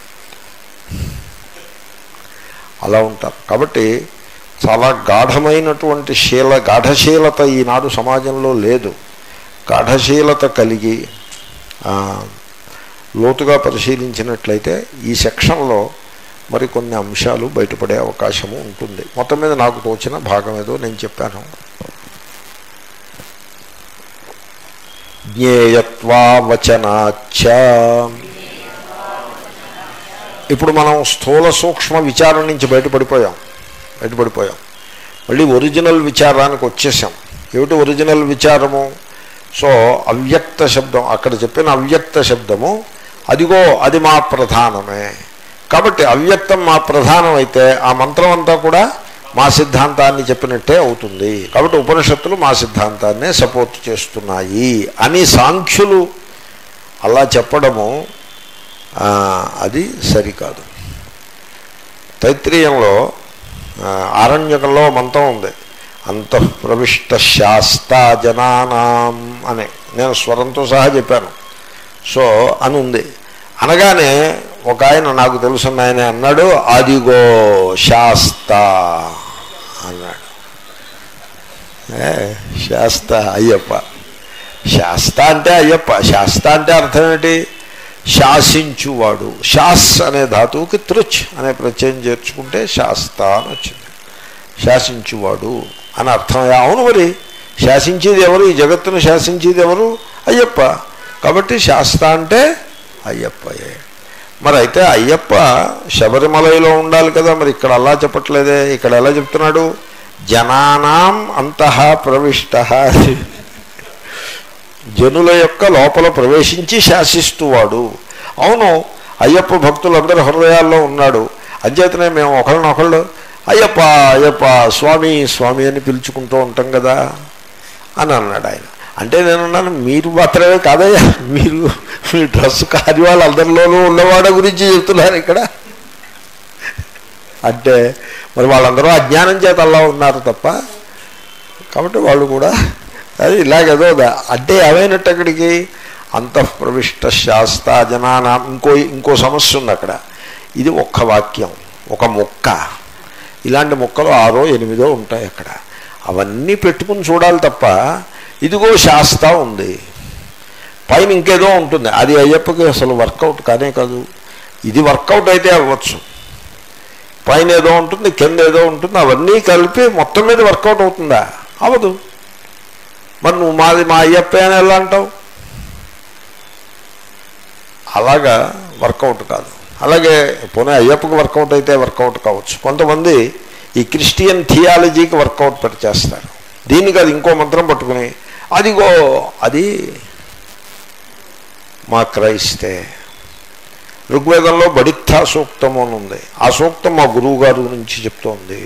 అలా ఉంటారు కాబట్టి చాలా గాఢమైనటువంటి శీల గాఢశీలత ఈనాడు సమాజంలో లేదు గాఢశీలత కలిగి ఆ, లోతుగా పరిశీలించినట్లయితే ఈ సెక్షన్లో మరికొన్ని అంశాలు బయటపడే అవకాశము ఉంటుంది మొత్తం మీద నాకు తోచిన భాగం ఏదో నేను చెప్పాను జ్ఞేయత్వావచనాచ ఇప్పుడు మనం స్థూల సూక్ష్మ విచారం నుంచి బయటపడిపోయాం బయటపడిపోయాం మళ్ళీ ఒరిజినల్ విచారానికి వచ్చేసాం ఏమిటి ఒరిజినల్ విచారము సో అవ్యక్త శబ్దం అక్కడ చెప్పిన అవ్యక్త శబ్దము అదిగో అది మా ప్రధానమే కాబట్టి అవ్యక్తం మా ప్రధానం అయితే ఆ మంత్రం అంతా కూడా మా సిద్ధాంతాన్ని చెప్పినట్టే అవుతుంది కాబట్టి ఉపనిషత్తులు మా సిద్ధాంతాన్నే సపోర్ట్ చేస్తున్నాయి అని సాంఖ్యులు అలా చెప్పడము ఆ, అది సరికాదు తైత్రీయంలో ఆ, ఆరణ్యకంలో మంత్రం ఉంది అంతఃప్రవిష్ట శాస్త జనానాం అని నేను స్వరంతో సహా చెప్పాను సో అని ఉంది అనగానే ఒక ఆయన నాకు తెలుసున్న ఆయన అన్నాడు అదిగో శాస్త అన్నాడు ఏ, శాస్త అయ్యప్ప శాస్త అంటే అయ్యప్ప శాస్త అంటే అర్థం ఏంటి శాసించువాడు శాస్ అనే ధాతువుకి తృచ్ అనే ప్రత్యయం చేర్చుకుంటే శాస్త అని వచ్చింది శాసించువాడు అని అర్థం అవును మరి శాసించేది ఎవరు ఈ జగత్తును శాసించేది ఎవరు అయ్యప్ప కాబట్టి శాస్త అంటే అయ్యప్పయే మరి అయితే అయ్యప్ప శబరిమలలో ఉండాలి కదా మరి ఇక్కడ అలా చెప్పట్లేదే ఇక్కడ ఎలా చెప్తున్నాడు జనానాం అంతః ప్రవిష్ట జనుల యొక్క లోపల ప్రవేశించి శాసిస్తూవాడు అవును అయ్యప్ప భక్తులందరి హృదయాల్లో ఉన్నాడు అంచేతనే మేము ఒకళ్ళనొకళ్ళు అయ్యప్ప అయ్యప్ప స్వామి స్వామి అని పిలుచుకుంటూ ఉంటాం కదా అని అన్నాడు ఆయన అంటే నేను అన్నాను మీరు మాత్రమే కాదయ్యా మీరు మీ డ్రెస్ కాని వాళ్ళందరిలోనూ ఉన్నవాడ గురించి చెప్తున్నారు ఇక్కడ అంటే మరి వాళ్ళందరూ అజ్ఞానం చేత అలా ఉన్నారు తప్ప కాబట్టి వాళ్ళు కూడా అది ఇలాగేదో దా- అంటే ఏమైనట్టు అక్కడికి అంతఃప్రవిష్ట శాస్త జనానా ఇంకో ఇంకో సమస్య ఉంది అక్కడ ఇది ఒక్క వాక్యం ఒక మొక్క ఇలాంటి మొక్కలు ఆరో ఎనిమిదో ఉంటాయి అక్కడ అవన్నీ పెట్టుకుని చూడాలి తప్ప ఇదిగో శాస్త ఉంది పైన ఇంకేదో ఉంటుంది అది అయ్యప్పకి అసలు వర్కౌట్ కానే కాదు ఇది వర్కౌట్ అయితే అవ్వచ్చు పైన ఏదో ఉంటుంది కింద ఏదో ఉంటుంది అవన్నీ కలిపి మొత్తం మీద వర్కౌట్ అవుతుందా అవదు మరి నువ్వు మాది మా అయ్యప్ప అని ఎలా అంటావు అలాగా వర్కౌట్ కాదు అలాగే పోనీ అయ్యప్పకి వర్కౌట్ అయితే వర్కౌట్ కావచ్చు కొంతమంది ఈ క్రిస్టియన్ థియాలజీకి వర్కౌట్ పెట్టి చేస్తారు దీనికి అది ఇంకో మంత్రం పట్టుకుని అదిగో అది మా క్రైస్తే ఋగ్వేదంలో బడిత్తా సూక్తము అని ఉంది ఆ సూక్తం మా గురువు గారి గురించి చెప్తోంది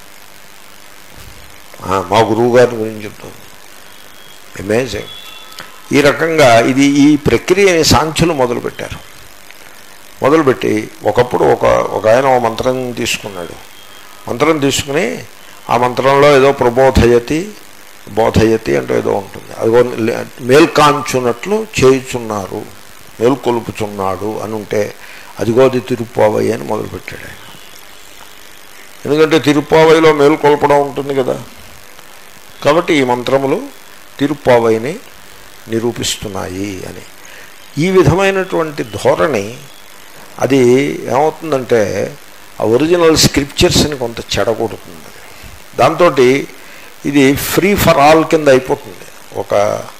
ఆ, మా గురువు గారి గురించి చెప్తోంది అమేజింగ్ ఈ రకంగా ఇది ఈ ప్రక్రియని సాంఖ్యులు మొదలుపెట్టారు మొదలుపెట్టి ఒకప్పుడు ఒక ఒక ఆయన ఒక మంత్రం తీసుకున్నాడు మంత్రం తీసుకుని ఆ మంత్రంలో ఏదో ప్రబోధయతి బోధయతి అంటే ఏదో ఉంటుంది అదిగో మేల్కాంచున్నట్లు చేయుచున్నారు మేల్కొలుపుచున్నాడు అని ఉంటే అదిగోది తిరుప్పావయ్య అని మొదలుపెట్టాడు ఆయన ఎందుకంటే తిరుప్పావయిలో మేల్కొల్పడం ఉంటుంది కదా కాబట్టి ఈ మంత్రములు తిరుప్పావైని నిరూపిస్తున్నాయి అని ఈ విధమైనటువంటి ధోరణి అది ఏమవుతుందంటే ఆ ఒరిజినల్ స్క్రిప్చర్స్ని కొంత చెడగొడుతుంది దాంతో ఇది ఫ్రీ ఫర్ ఆల్ కింద అయిపోతుంది ఒక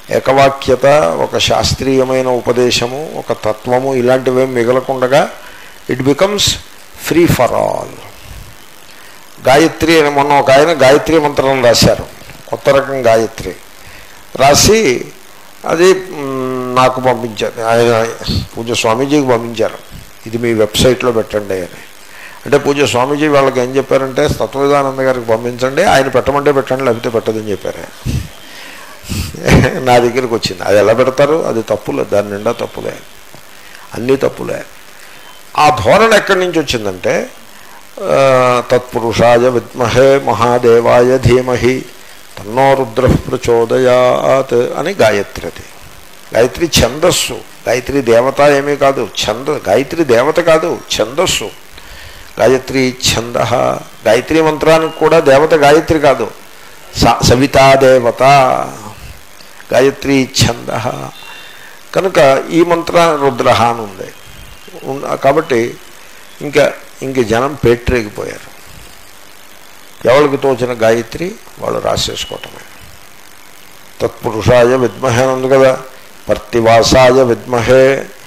ఏకవాక్యత ఒక శాస్త్రీయమైన ఉపదేశము ఒక తత్వము ఇలాంటివేం మిగలకుండగా it becomes free for all Gayatri అని మొన్న ఒక ఆయన గాయత్రి మంత్రం రాశారు కొత్త రకం గాయత్రి రాసి అది మ్, నాకు పంపించారు ఆయన పూజ స్వామీజీకి పంపించారు ఇది మీ వెబ్సైట్లో పెట్టండి అని అంటే పూజ స్వామీజీ వాళ్ళకి ఏం చెప్పారంటే తత్వవిధానంద గారికి పంపించండి ఆయన పెట్టమంటే పెట్టండి లేకపోతే పెట్టదని చెప్పారు ఆయన. నా దగ్గరికి వచ్చింది అది ఎలా పెడతారు అది తప్పులే దాని నిండా తప్పులే అన్నీ తప్పులే ఆ ధోరణ ఎక్కడి నుంచి వచ్చిందంటే ఆ, తత్పురుషాయ విద్మహే మహాదేవాయ ధీమహి తన్నో రుద్ర ప్రచోదయాత్ అని గాయత్రిది గాయత్రి ఛందస్సు గాయత్రి దేవత ఏమీ కాదు ఛంద గాయత్రి దేవత కాదు ఛందస్సు గాయత్రి ఛంద గాయత్రి మంత్రానికి కూడా దేవత గాయత్రి కాదు స- సవితా దేవత గాయత్రి ఛంద కనుక ఈ మంత్ర రుద్ర అని ఉంది ఉన్న- కాబట్టి ఇంకా ఇంక జనం పేట్రేగిపోయారు ఎవరికి తోచిన గాయత్రి వాళ్ళు రాసేసుకోవటమే తత్పురుషాయ విద్మహే అని ఉంది కదా పర్తివాసాయ విద్మహే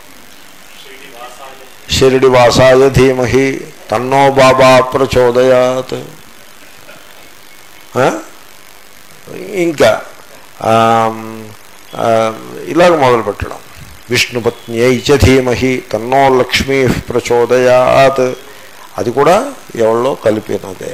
షిరిడివాసాయ ధీమహి తన్నో బాబా ప్రచోదయాత్ ఆ? ఇంకా ఆమ్, ఆ, ఇలాగ మొదలు పెట్టడం విష్ణుపత్న్యై చ ధీమహి తన్నో లక్ష్మీ ప్రచోదయాత్ అది కూడా ఎవళ్ళో కలిపినదే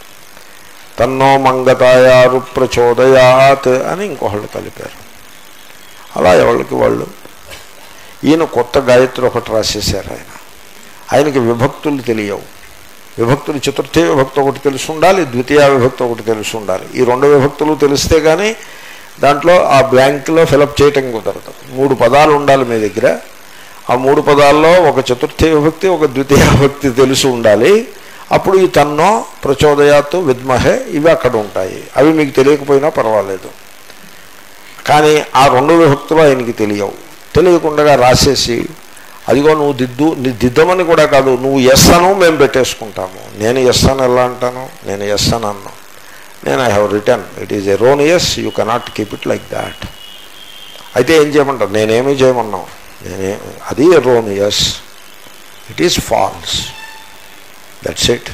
తన్నో మంగతాయారు ప్రచోదయాత్ అని ఇంకొకళ్ళు కలిపారు అలా ఎవరికి వాళ్ళు ఈయన కొత్త గాయత్రి ఒకటి రాసేశారు ఆయన ఆయనకి విభక్తులు తెలియవు విభక్తులు చతుర్థి విభక్తి ఒకటి తెలిసి ఉండాలి ద్వితీయ విభక్తి ఒకటి తెలిసి ఉండాలి ఈ రెండు విభక్తులు తెలిస్తే కానీ దాంట్లో ఆ బ్లాంక్లో ఫిలప్ చేయటం కుదరదు మూడు పదాలు ఉండాలి మీ దగ్గర ఆ మూడు పదాల్లో ఒక చతుర్థి విభక్తి ఒక ద్వితీయ విభక్తి తెలిసి ఉండాలి అప్పుడు ఈ తన్నో ప్రచోదయాత్తు విద్మహే ఇవి అక్కడ ఉంటాయి అవి మీకు తెలియకపోయినా పర్వాలేదు కానీ ఆ రెండు విభక్తులు ఆయనకి తెలియవు తెలియకుండా రాసేసి అదిగో నువ్వు దిద్దు నీ దిద్దమని కూడా కాదు నువ్వు ఎస్ అను మేము పెట్టేసుకుంటాము నేను ఎస్ అని ఎలా అంటాను నేను ఎస్ అని అన్నాను నేను I have return it is erroneous you cannot keep it like that అయితే ఏం చేయమంటావు నేనేమీ చేయమన్నావు నేనే అది erroneous it is false that's it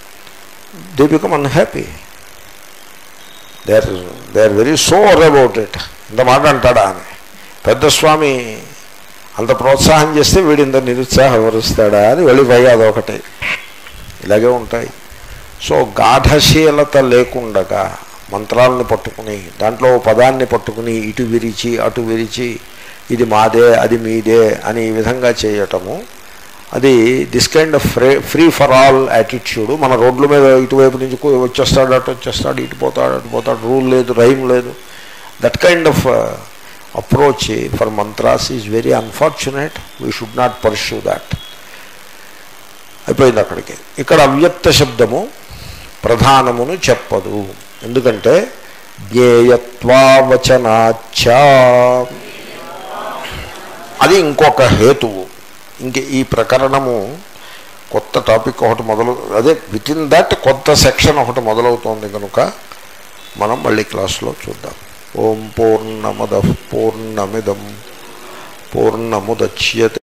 they become unhappy they are they are very sore about it ఇంత మాట అంటాడా అని పెద్ద స్వామి అంత ప్రోత్సాహం చేస్తే వీడు ఇంత నిరుత్సాహపరుస్తాడా అని వెళ్ళిపోయి అదొకటి ఇలాగే ఉంటాయి సో గాఢశీలత లేకుండగా మంత్రాలను పట్టుకుని దాంట్లో ఓ పదాన్ని పట్టుకుని ఇటు విరిచి అటు విరిచి ఇది మాదే అది మీదే అని ఈ విధంగా చేయటము అది this kind of free free for all attitude మన రోడ్ల మీద ఇటువైపు నుంచి కూ- వచ్చేస్తాడు అటు వచ్చేస్తాడు ఇటు పోతాడు అటు పోతాడు రూల్ లేదు రైమ్ లేదు that kind of approach for mantras is very unfortunate we should not pursue that అయిపోయింది అక్కడికి ఇక్కడ అవ్యక్త శబ్దము ప్రధానమును చెప్పదు ఎందుకంటే జ్ఞేయత్వావచనాచ అది ఇంకొక హేతువు ఇంక ఈ ప్రకరణము కొత్త టాపిక్ ఒకటి మొదలు అదే విత్ ఇన్ దట్ కొత్త సెక్షన్ ఒకటి మొదలవుతోంది కనుక మనం మళ్ళీ క్లాస్లో చూద్దాం ఓం పూర్ణమద పూర్ణమిదం పూర్ణముద్యతే